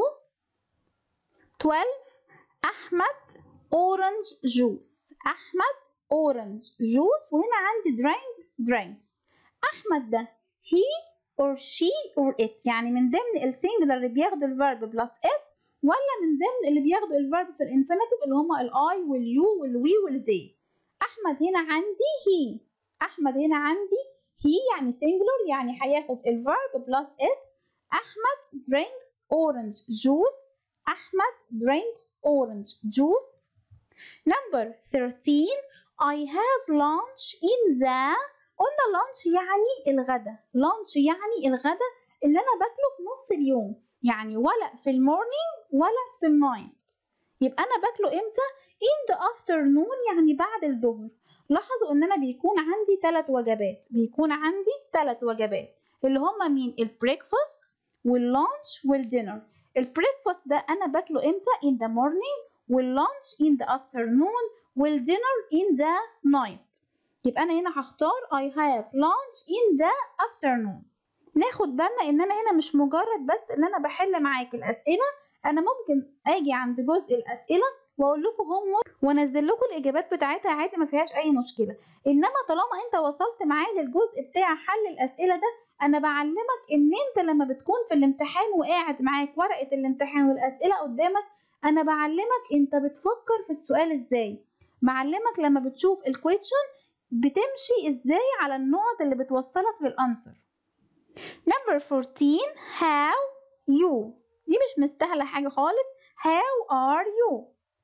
12 أحمد orange juice أحمد orange juice وهنا عندي drink drinks أحمد ده he or she or it يعني من ضمن السنجلر اللي بياخدوا الفيرب بلس اس ولا من ضمن اللي بياخدوا الفيرب في الانفينيتيف اللي هما الاي واليو والوي والدي أحمد هنا عندي he أحمد هنا عندي he يعني singular يعني هياخد الفيرب بلس اس أحمد drinks orange juice أحمد drinks orange juice Number 13 I have lunch in the قلنا lunch يعني الغدا lunch يعني الغدا اللي أنا باكله في نص اليوم يعني ولا في المورنينج ولا في النايت يبقى أنا باكله إمتى؟ in the afternoon يعني بعد الظهر لاحظوا إن أنا بيكون عندي ثلاث وجبات بيكون عندي ثلاث وجبات اللي هما مين البريكفاست واللانش والدينر البريكفاست ده أنا باكله إمتى in the morning واللانش in the afternoon والدينر in the night يبقى أنا هنا هختار I have lunch in the afternoon ناخد بالنا إن أنا هنا مش مجرد بس إن أنا بحل معاك الأسئلة أنا ممكن أجي عند جزء الأسئلة وأقول لكم هم وأنزل لكم الإجابات بتاعتها عادي ما فيهاش أي مشكلة إنما طالما أنت وصلت معايا للجزء بتاع حل الأسئلة ده أنا بعلمك إن أنت لما بتكون في الامتحان وقاعد معاك ورقة الامتحان والأسئلة قدامك انا بعلمك انت بتفكر في السؤال ازاي بعلمك لما بتشوف الكويشن بتمشي ازاي على النقط اللي بتوصلك للانسر number 14 how you دي مش مستاهله حاجه خالص how are you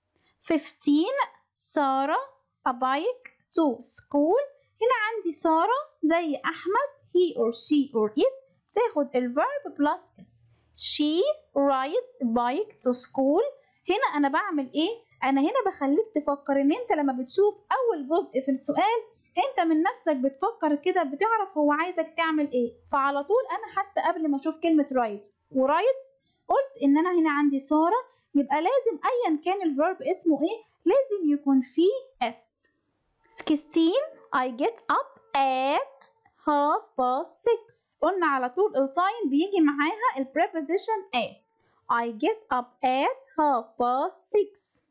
15 سارة a bike to school هنا عندي سارة زي أحمد he or she or it تاخد الverb plus s she rides bike to school هنا انا بعمل ايه انا هنا بخليك تفكر ان انت لما بتشوف اول جزء في السؤال انت من نفسك بتفكر كده بتعرف هو عايزك تعمل ايه فعلى طول انا حتى قبل ما اشوف كلمه رايت ورايت قلت ان انا هنا عندي ساره يبقى لازم ايا كان الفيرب اسمه ايه لازم يكون فيه اس 16 I get up at half past 6 قلنا على طول التايم بيجي معاها البريبوزيشن at I get up at half past 6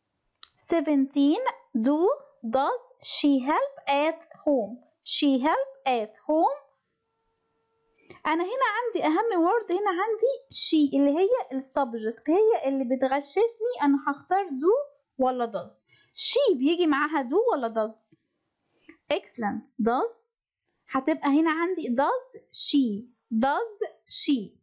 17 do does she help at home she help at home أنا هنا عندي أهم word هنا عندي she اللي هي السبجكت هي اللي بتغششني أنا هختار do ولا does she بيجي معاها do ولا does excellent does هتبقى هنا عندي does she does she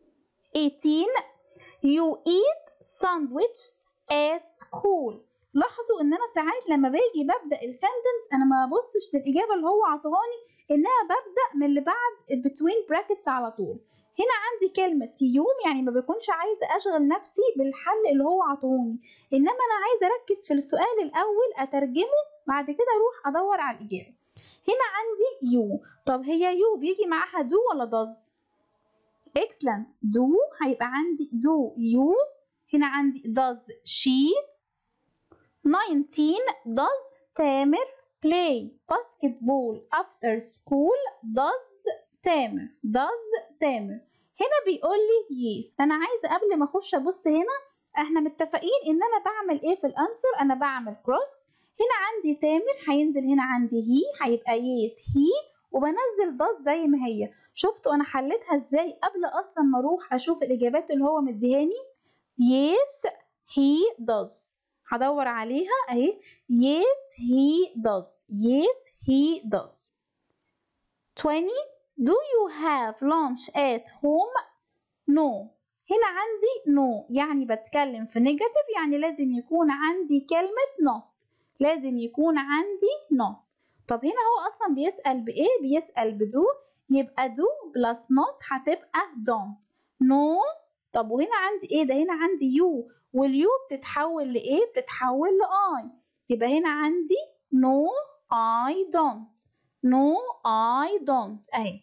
18 you eat sandwiches at school لاحظوا ان انا ساعات لما باجي ببدا السنتنس انا ما ببصش للاجابه اللي هو عطاني انها ببدا من اللي بعد between brackets على طول هنا عندي كلمة يوم يعني ما بكونش عايزة أشغل نفسي بالحل اللي هو عطوني إنما أنا عايزة أركز في السؤال الأول أترجمه بعد كده أروح أدور على الإجابة هنا عندي يو طب هي يو بيجي معاها دو ولا does excellent do هيبقى عندي do you هنا عندي does she 19 does تامر play basketball after school does تامر does تامر هنا بيقول لي yes انا عايزه قبل ما اخش ابص هنا احنا متفقين ان انا بعمل ايه في الانسر انا بعمل كروس هنا عندي تامر هينزل هنا عندي هي هيبقى yes he وبنزل does زي ما هي شفتوا انا حليتها ازاي قبل اصلا ما اروح اشوف الاجابات اللي هو مديهاني yes he does هدور عليها اهي yes he does yes he does 20 do you have lunch at home no هنا عندي no يعني بتكلم في negative يعني لازم يكون عندي كلمة not لازم يكون عندي not طب هنا هو أصلا بيسأل بإيه؟ بيسأل بدو يبقى do plus not هتبقى don't no طب وهنا عندي إيه ده؟ هنا عندي you واليو بتتحول لإيه؟ بتتحول لI يبقى هنا عندي no I don't no I don't أهي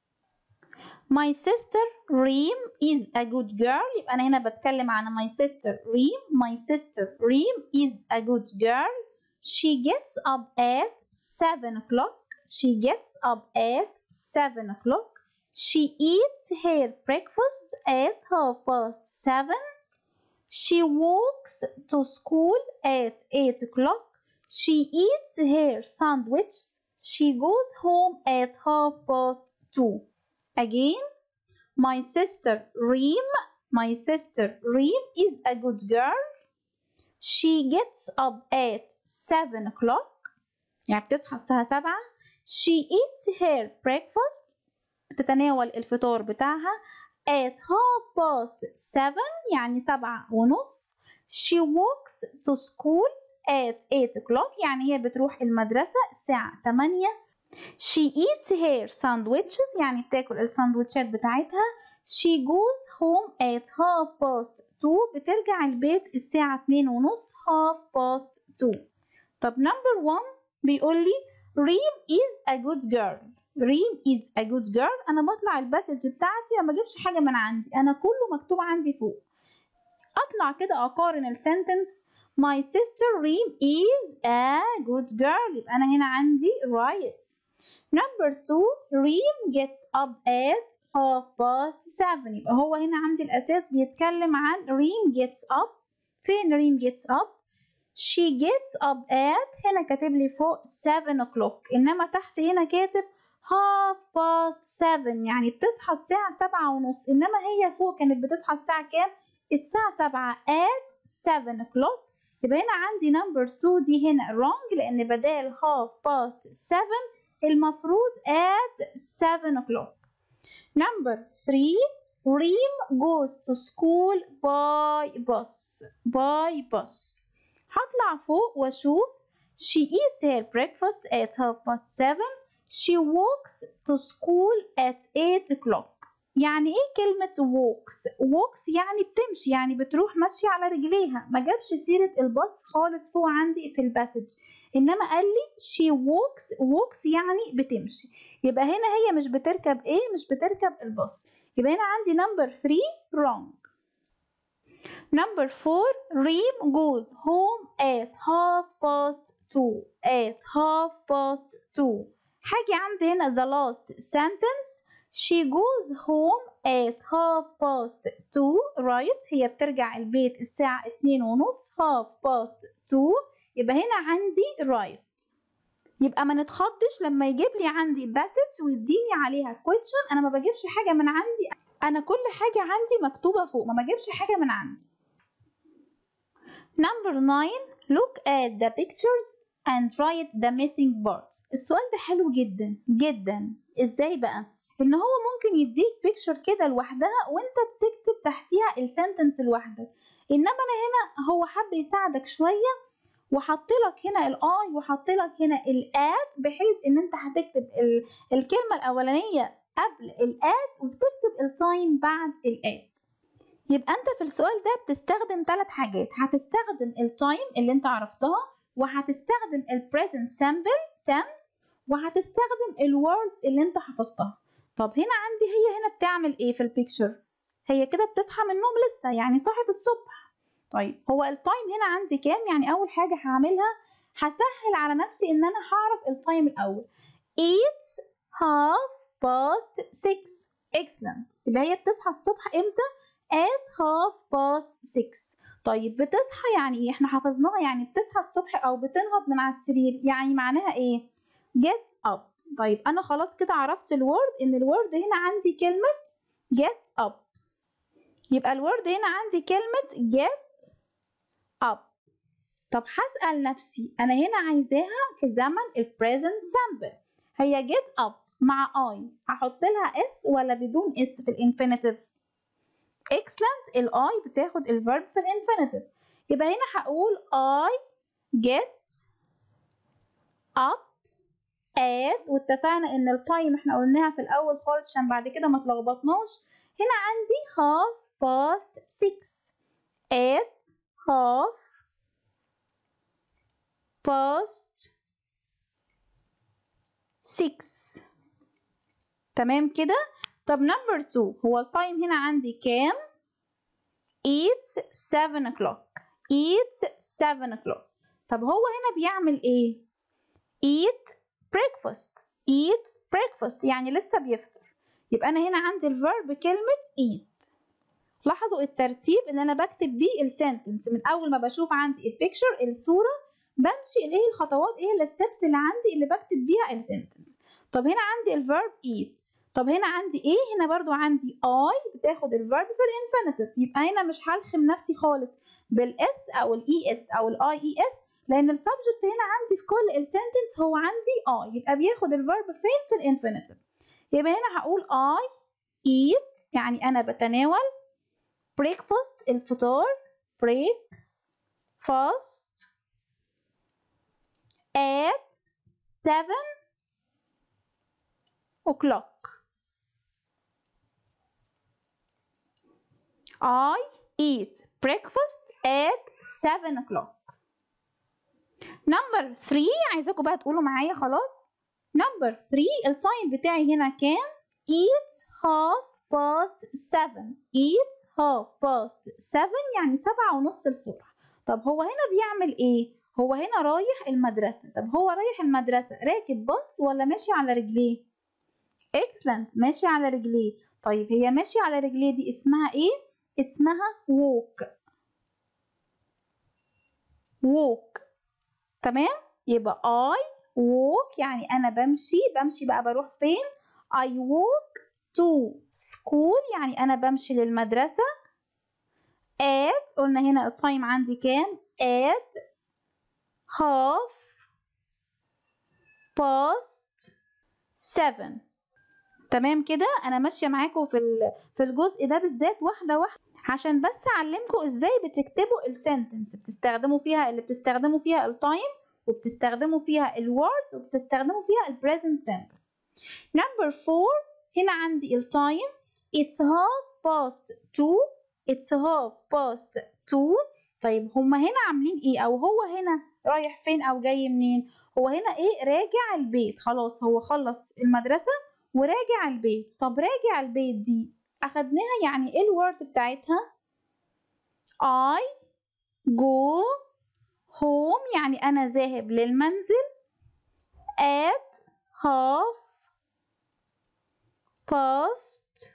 My sister Reem is a good girl يبقى أنا هنا بتكلم عن my sister Reem my sister Reem is a good girl she gets up at 7 o'clock she gets up at 7 o'clock she eats her breakfast at half past 7 she walks to school at 8 o'clock she eats her sandwich she goes home at half past 2 Again, my sister Reem, my sister Reem is a good girl. She gets up at 7 o'clock. يعني بتصحى الساعة 7. She eats her breakfast. تتناول الفطار بتاعها at half past 7 يعني سبعة ونص. She walks to school at 8 o'clock يعني هي بتروح المدرسة الساعة 8 She eats her sandwiches يعني بتاكل الساندوتشات بتاعتها. She goes home at half past two بترجع البيت الساعة اتنين ونص half past two. طب number one بيقول لي Reem is a good girl. Reem is a good girl. أنا بطلع الباسج بتاعتي ما بجيبش حاجة من عندي. أنا كله مكتوب عندي فوق. أطلع كده أقارن السنتنس My sister Reem is a good girl. يبقى أنا هنا عندي right. Number two, Reem gets up at half past seven. يبقى هو هنا عندي الأساس بيتكلم عن Reem gets up. فين Reem gets up؟ She gets up at هنا كاتب لي فوق 7 o'clock إنما تحت هنا كاتب half past seven يعني بتصحى الساعة سبعة ونص إنما هي فوق كانت بتصحى الساعة كام؟ الساعة سبعة at 7 o'clock يبقى هنا عندي number two دي هنا wrong لأن بدال half past seven المفروض at 7 o'clock. Number 3 Reem goes to school by bus by bus هطلع فوق واشوف she eats her breakfast at half past 7 she walks to school at 8 o'clock يعني ايه كلمة walks walks يعني بتمشي يعني بتروح ماشية على رجليها ما جابش سيرة الباص خالص فوق عندي في الباسج انما قال لي she walks walks يعني بتمشي يبقى هنا هي مش بتركب ايه مش بتركب الباص يبقى هنا عندي number 3 wrong number 4 Reem goes home at half past 2 at half past 2 حاجة عندي هنا the last sentence she goes home at half past 2 right هي بترجع البيت الساعة 2 ونص half past 2 يبقى هنا عندي right يبقى ما نتخضش لما يجيب لي عندي passage ويديني عليها question انا ما بجيبش حاجة من عندي انا كل حاجة عندي مكتوبة فوق ما بجيبش حاجة من عندي number 9 look at the pictures and write the missing parts السؤال ده حلو جدا جدا ازاي بقى ان هو ممكن يديك picture كده لوحدها وانت بتكتب تحتيها السنتنس لوحدك انما انا هنا هو حب يساعدك شويه وحط لك هنا الاي وحط لك هنا الات بحيث ان انت هتكتب ال... الكلمه الاولانيه قبل الات وبتكتب التايم بعد الات يبقى انت في السؤال ده بتستخدم ثلاث حاجات هتستخدم التايم اللي انت عرفتها وهتستخدم البريزنت سامبل tense وهتستخدم الوردز اللي انت حفظتها طب هنا عندي هي هنا بتعمل ايه في البيكتشر هي كده بتصحى من النوم لسه يعني صحت الصبح طيب هو التايم هنا عندي كام يعني اول حاجه هعملها هسهل على نفسي ان انا هعرف التايم الاول 8 half past 6 excellent يبقى هي بتصحى الصبح امتى at half past 6 طيب بتصحى يعني ايه احنا حفظناها يعني بتصحى الصبح او بتنهض من على السرير يعني معناها ايه get up طيب انا خلاص كده عرفت الورد ان الورد هنا عندي كلمة get up يبقى الورد هنا عندي كلمة get up طب هسأل نفسي أنا هنا عايزاها في زمن ال present simple هي get up مع I هحط لها s ولا بدون s في الانفينيتيف excellent ال I بتاخد الفيرب في الانفينيتيف يبقى هنا هقول I get up at واتفقنا ان التايم احنا قلناها في الاول خالص عشان بعد كده ما تلخبطناش هنا عندي half past 6 at half past 6 تمام كده طب نمبر 2 هو التايم هنا عندي كام it's 7 o'clock it's 7 o'clock طب هو هنا بيعمل ايه eat breakfast eat breakfast يعني لسه بيفطر يبقى انا هنا عندي الفيرب كلمة eat لاحظوا الترتيب اللي انا بكتب بيه السنتنس من اول ما بشوف عندي البيكتشر الصورة بمشي ايه الخطوات ايه الستبس اللي عندي اللي بكتب بيها السنتنس طب هنا عندي الفيرب eat طب هنا عندي ايه هنا برضو عندي I بتاخد الفيرب في الانفينيتيف يبقى هنا مش هلخم نفسي خالص بالاس او الاي اس او الاي اي اس لان السبجكت هنا عندي في كل السنتنس هو عندي I يبقى بياخد الفيرب فين في الانفينيتيف يبقى هنا هقول I eat يعني انا بتناول breakfast الفطار break fast at 7 o'clock I eat breakfast at 7 o'clock نمبر 3 عايزاكم بقى تقولوا معايا خلاص نمبر 3 التايم بتاعي هنا كام eat half past 7 eat half past 7 يعني سبعة ونص الصبح طب هو هنا بيعمل ايه هو هنا رايح المدرسة طب هو رايح المدرسة راكب باص ولا ماشي على رجليه excellent ماشي على رجليه طيب هي ماشي على رجليه دي اسمها ايه اسمها walk walk تمام يبقى I walk يعني أنا بمشي بمشي بقى بروح فين I walk to school يعني أنا بمشي للمدرسة at قلنا هنا التايم عندي كام at half past seven تمام كده أنا ماشية معاكم في في الجزء ده بالذات واحدة واحدة عشان بس اعلمكم ازاي بتكتبوا السنتنس بتستخدموا فيها اللي بتستخدموا فيها التايم وبتستخدموا فيها الوردز وبتستخدموا فيها البريزنت سمبل نمبر 4 هنا عندي التايم it's half past 2 it's half past 2 طيب هما هنا عاملين ايه او هو هنا رايح فين او جاي منين هو هنا ايه راجع البيت خلاص هو خلص المدرسة وراجع البيت طب راجع البيت دي أخدناها يعني إيه الورد بتاعتها I go home يعني أنا ذاهب للمنزل at half past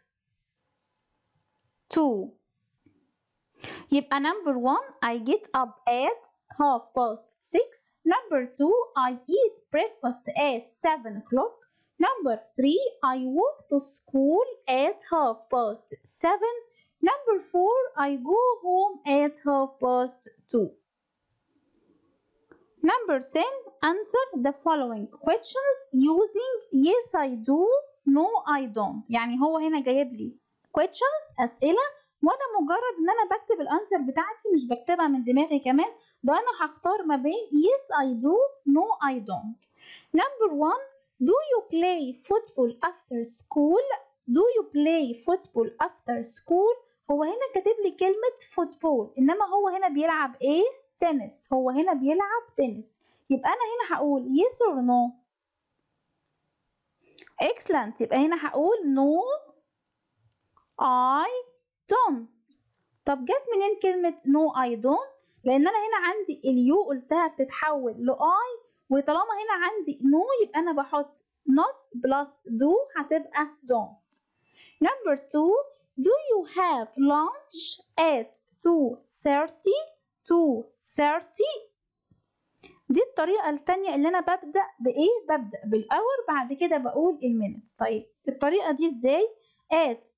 two يبقى number one I get up at half past six number two I eat breakfast at seven o'clock Number three, I walk to school at half past seven. Number four, I go home at half past two. Number ten, answer the following questions using yes I do, no I don't. يعني هو هنا جايب لي questions أسئلة وأنا مجرد إن أنا بكتب الأنسر بتاعتي مش بكتبها من دماغي كمان ده أنا هختار ما بين yes I do, no I don't. Number one, Do you play football after school? Do you play football after school? هو هنا كاتب لي كلمة فوتبول إنما هو هنا بيلعب إيه؟ تنس هو هنا بيلعب تنس يبقى أنا هنا هقول yes or no excellent يبقى هنا هقول no I don't طب جت منين كلمة no I don't؟ لأن أنا هنا عندي اليو قلتها بتتحول ل I وطالما هنا عندي نو يبقى انا بحط not plus do هتبقى don't number two do you have lunch at 2:30 2:30 دي الطريقة التانية اللي أنا ببدأ بإيه؟ ببدأ بالأور بعد كده بقول المينت طيب الطريقة دي إزاي؟ at 2:30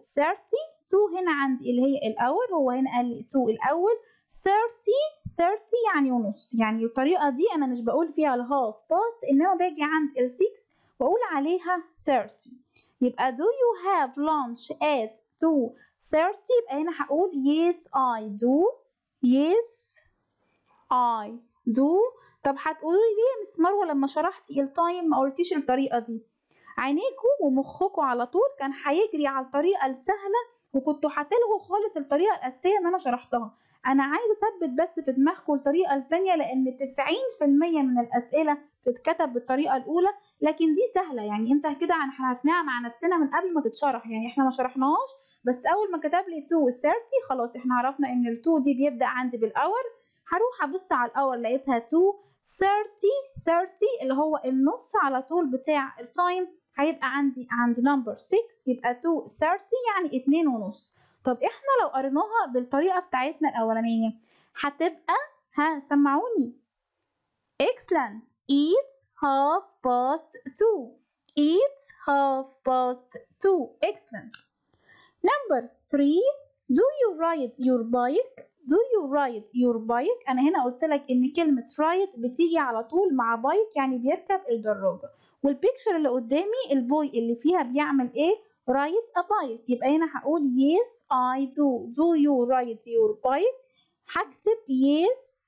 2 هنا عندي اللي هي الأور هو هنا قال لي 2 الأول 30 30 يعني ونص يعني الطريقة دي أنا مش بقول فيها الهاف باست إنما باجي عند ال 6 وأقول عليها 30 يبقى do you have lunch at 2:30 يبقى هنا هقول yes I do yes I do طب هتقولوا لي ليه يا مس مروه لما شرحتي التايم ما قلتيش الطريقه دي عينيكوا ومخكوا على طول كان هيجري على الطريقه السهله وكنتوا هتلغوا خالص الطريقه الاساسيه اللي انا شرحتها انا عايزه اثبت بس في دماغكم الطريقه الثانيه لان 90% من الاسئله بتتكتب بالطريقه الاولى لكن دي سهله يعني انت كده عرفناها مع نفسنا من قبل ما تتشرح يعني احنا ما شرحناهاش بس اول ما كتب لي 2 30 خلاص احنا عرفنا ان ال 2 دي بيبدا عندي بالاور هروح ابص على الاور لقيتها 2 30 30 اللي هو النص على طول بتاع التايم هيبقى عندي عند نمبر 6 يبقى 2 30 يعني 2 ونص طب احنا لو قريناها بالطريقه بتاعتنا الاولانيه هتبقى ها سمعوني excellent it's half past 2 it's half past 2 excellent number 3 do you ride your bike do you ride your bike انا هنا قلت لك ان كلمه ride بتيجي على طول مع بايك يعني بيركب الدراجه والبيكتشر اللي قدامي البوي اللي فيها بيعمل ايه ride a bike يبقى هنا هقول yes I do do you ride your bike هكتب yes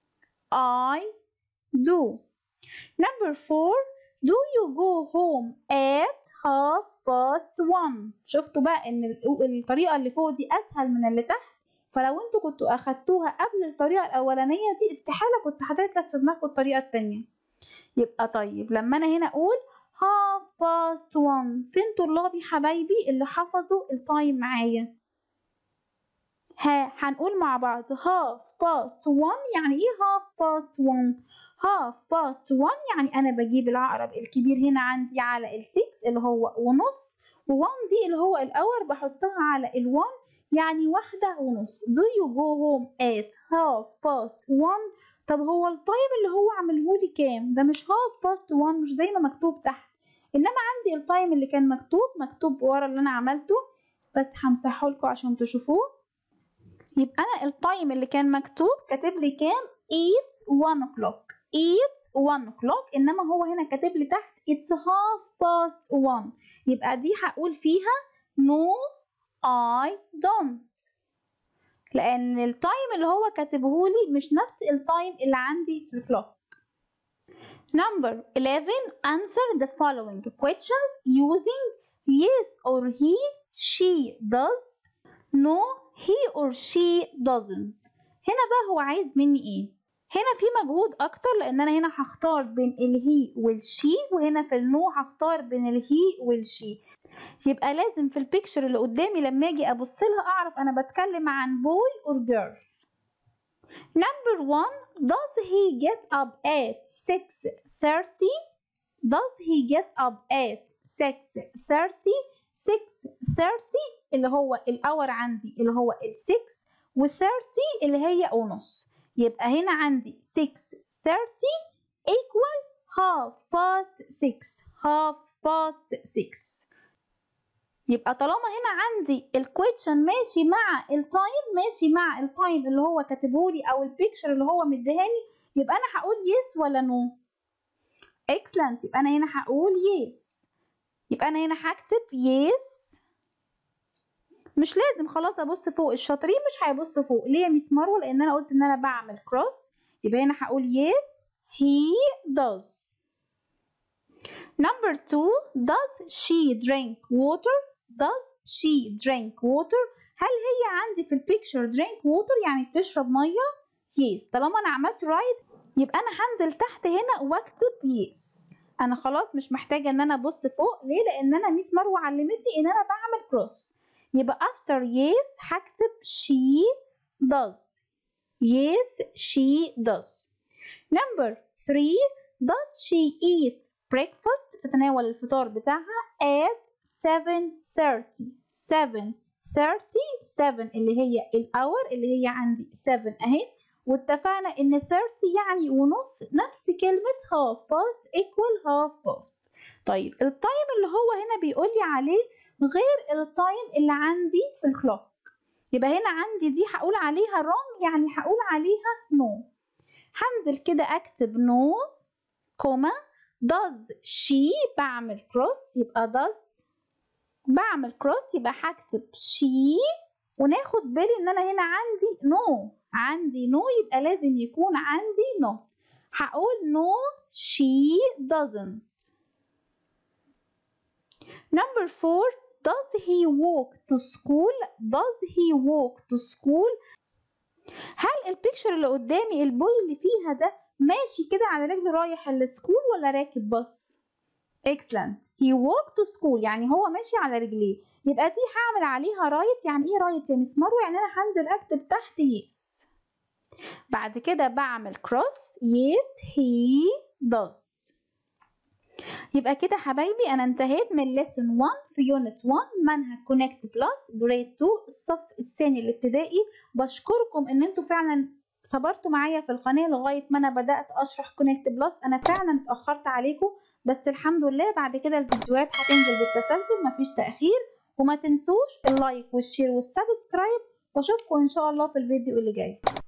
I do number four do you go home at half past one شفتوا بقى ان الطريقه اللي فوق دي اسهل من اللي تحت فلو انتوا كنتوا اخدتوها قبل الطريقه الاولانيه دي استحاله كنت هتركز في دماغكم الطريقه التانية يبقى طيب لما انا هنا اقول half past one فين طلابي حبايبي اللي حفظوا التايم معايا ها هنقول مع بعض half past one يعني ايه half past one half past one يعني انا بجيب العقرب الكبير هنا عندي على ال 6 اللي هو ونص و1 دي اللي هو الاور بحطها على ال 1 يعني واحدة ونص do you go home at half past one طب هو التايم اللي هو عملهولي كام ده مش half past one مش زي ما مكتوب تحت انما عندي التايم اللي كان مكتوب مكتوب ورا اللي انا عملته بس همسحه لكم عشان تشوفوه يبقى انا التايم اللي كان مكتوب كاتب لي كام 8 1 o'clock 8 1 o'clock انما هو هنا كاتب لي تحت it's half past 1 يبقى دي هقول فيها no I don't لأن التايم اللي هو كاتبهولي مش نفس التايم اللي عندي في الكلوك Number 11 answer the following questions using yes or he she does no he or she doesn't هنا بقى هو عايز مني ايه هنا في مجهود اكتر لان انا هنا هختار بين الهي والشي وهنا في النو هختار بين الهي والشي يبقى لازم في البيكتشر اللي قدامي لما اجي ابص لها اعرف انا بتكلم عن boy or girl number one does he get up at 6:30 does he get up at 6:30 6:30 اللي هو الاور عندي اللي هو ال 6 و30 اللي هي ونص يبقى هنا عندي 6:30 equal half past 6 half past 6 يبقى طالما هنا عندي الكويشن ماشي مع التايم ماشي مع التايم اللي هو كاتبهولي او البيكتشر اللي هو مديهاني يبقى انا هقول يس ولا نو no. اكسلنت يبقى انا هنا هقول يس يبقى انا هنا هكتب يس مش لازم خلاص ابص فوق الشاطرين مش هيبصوا فوق ليه يا ميس مروه لان انا قلت ان انا بعمل كروس يبقى هنا هقول يس he does number two does she drink water does she drink water هل هي عندي في البيكتشر drink water يعني بتشرب ميه yes طالما انا عملت right يبقى انا هنزل تحت هنا واكتب yes انا خلاص مش محتاجه ان انا ابص فوق ليه لان انا ميس مروه علمتني ان انا بعمل كروس يبقى after yes هكتب she does yes she does number three does she eat breakfast بتتناول الفطار بتاعها at 7:30 7 30 7 اللي هي الاور اللي هي عندي 7 اهي واتفقنا ان 30 يعني ونص نفس كلمة half past equal half past طيب التايم اللي هو هنا بيقول لي عليه غير التايم اللي عندي في الكلوك يبقى هنا عندي دي هقول عليها wrong يعني هقول عليها no هنزل كده اكتب no كوما does she بعمل cross يبقى does بعمل cross يبقى هكتب she وناخد بالي ان انا هنا عندي no عندي no يبقى لازم يكون عندي not هقول no she doesn't number four does he walk to school does he walk to school هل البيكتشر اللي قدامي البوي اللي فيها ده ماشي كده على رجل رايح السكول ولا راكب باص excellent he walked to school يعني هو ماشي على رجليه يبقى دي هعمل عليها رايت يعني ايه رايت يا مس مروه يعني انا هنزل اكتب تحت يس بعد كده بعمل cross yes he does يبقى كده حبايبي انا انتهيت من lesson 1 في unit 1 منهج connect plus grade 2 الصف الثاني الابتدائي بشكركم ان انتوا فعلا صبرتوا معايا في القناه لغايه ما انا بدات اشرح كونكت بلس انا فعلا اتاخرت عليكم بس الحمد لله بعد كده الفيديوهات هتنزل بالتسلسل مفيش تاخير وما تنسوش اللايك والشير والسبسكرايب واشوفكم ان شاء الله في الفيديو اللي جاي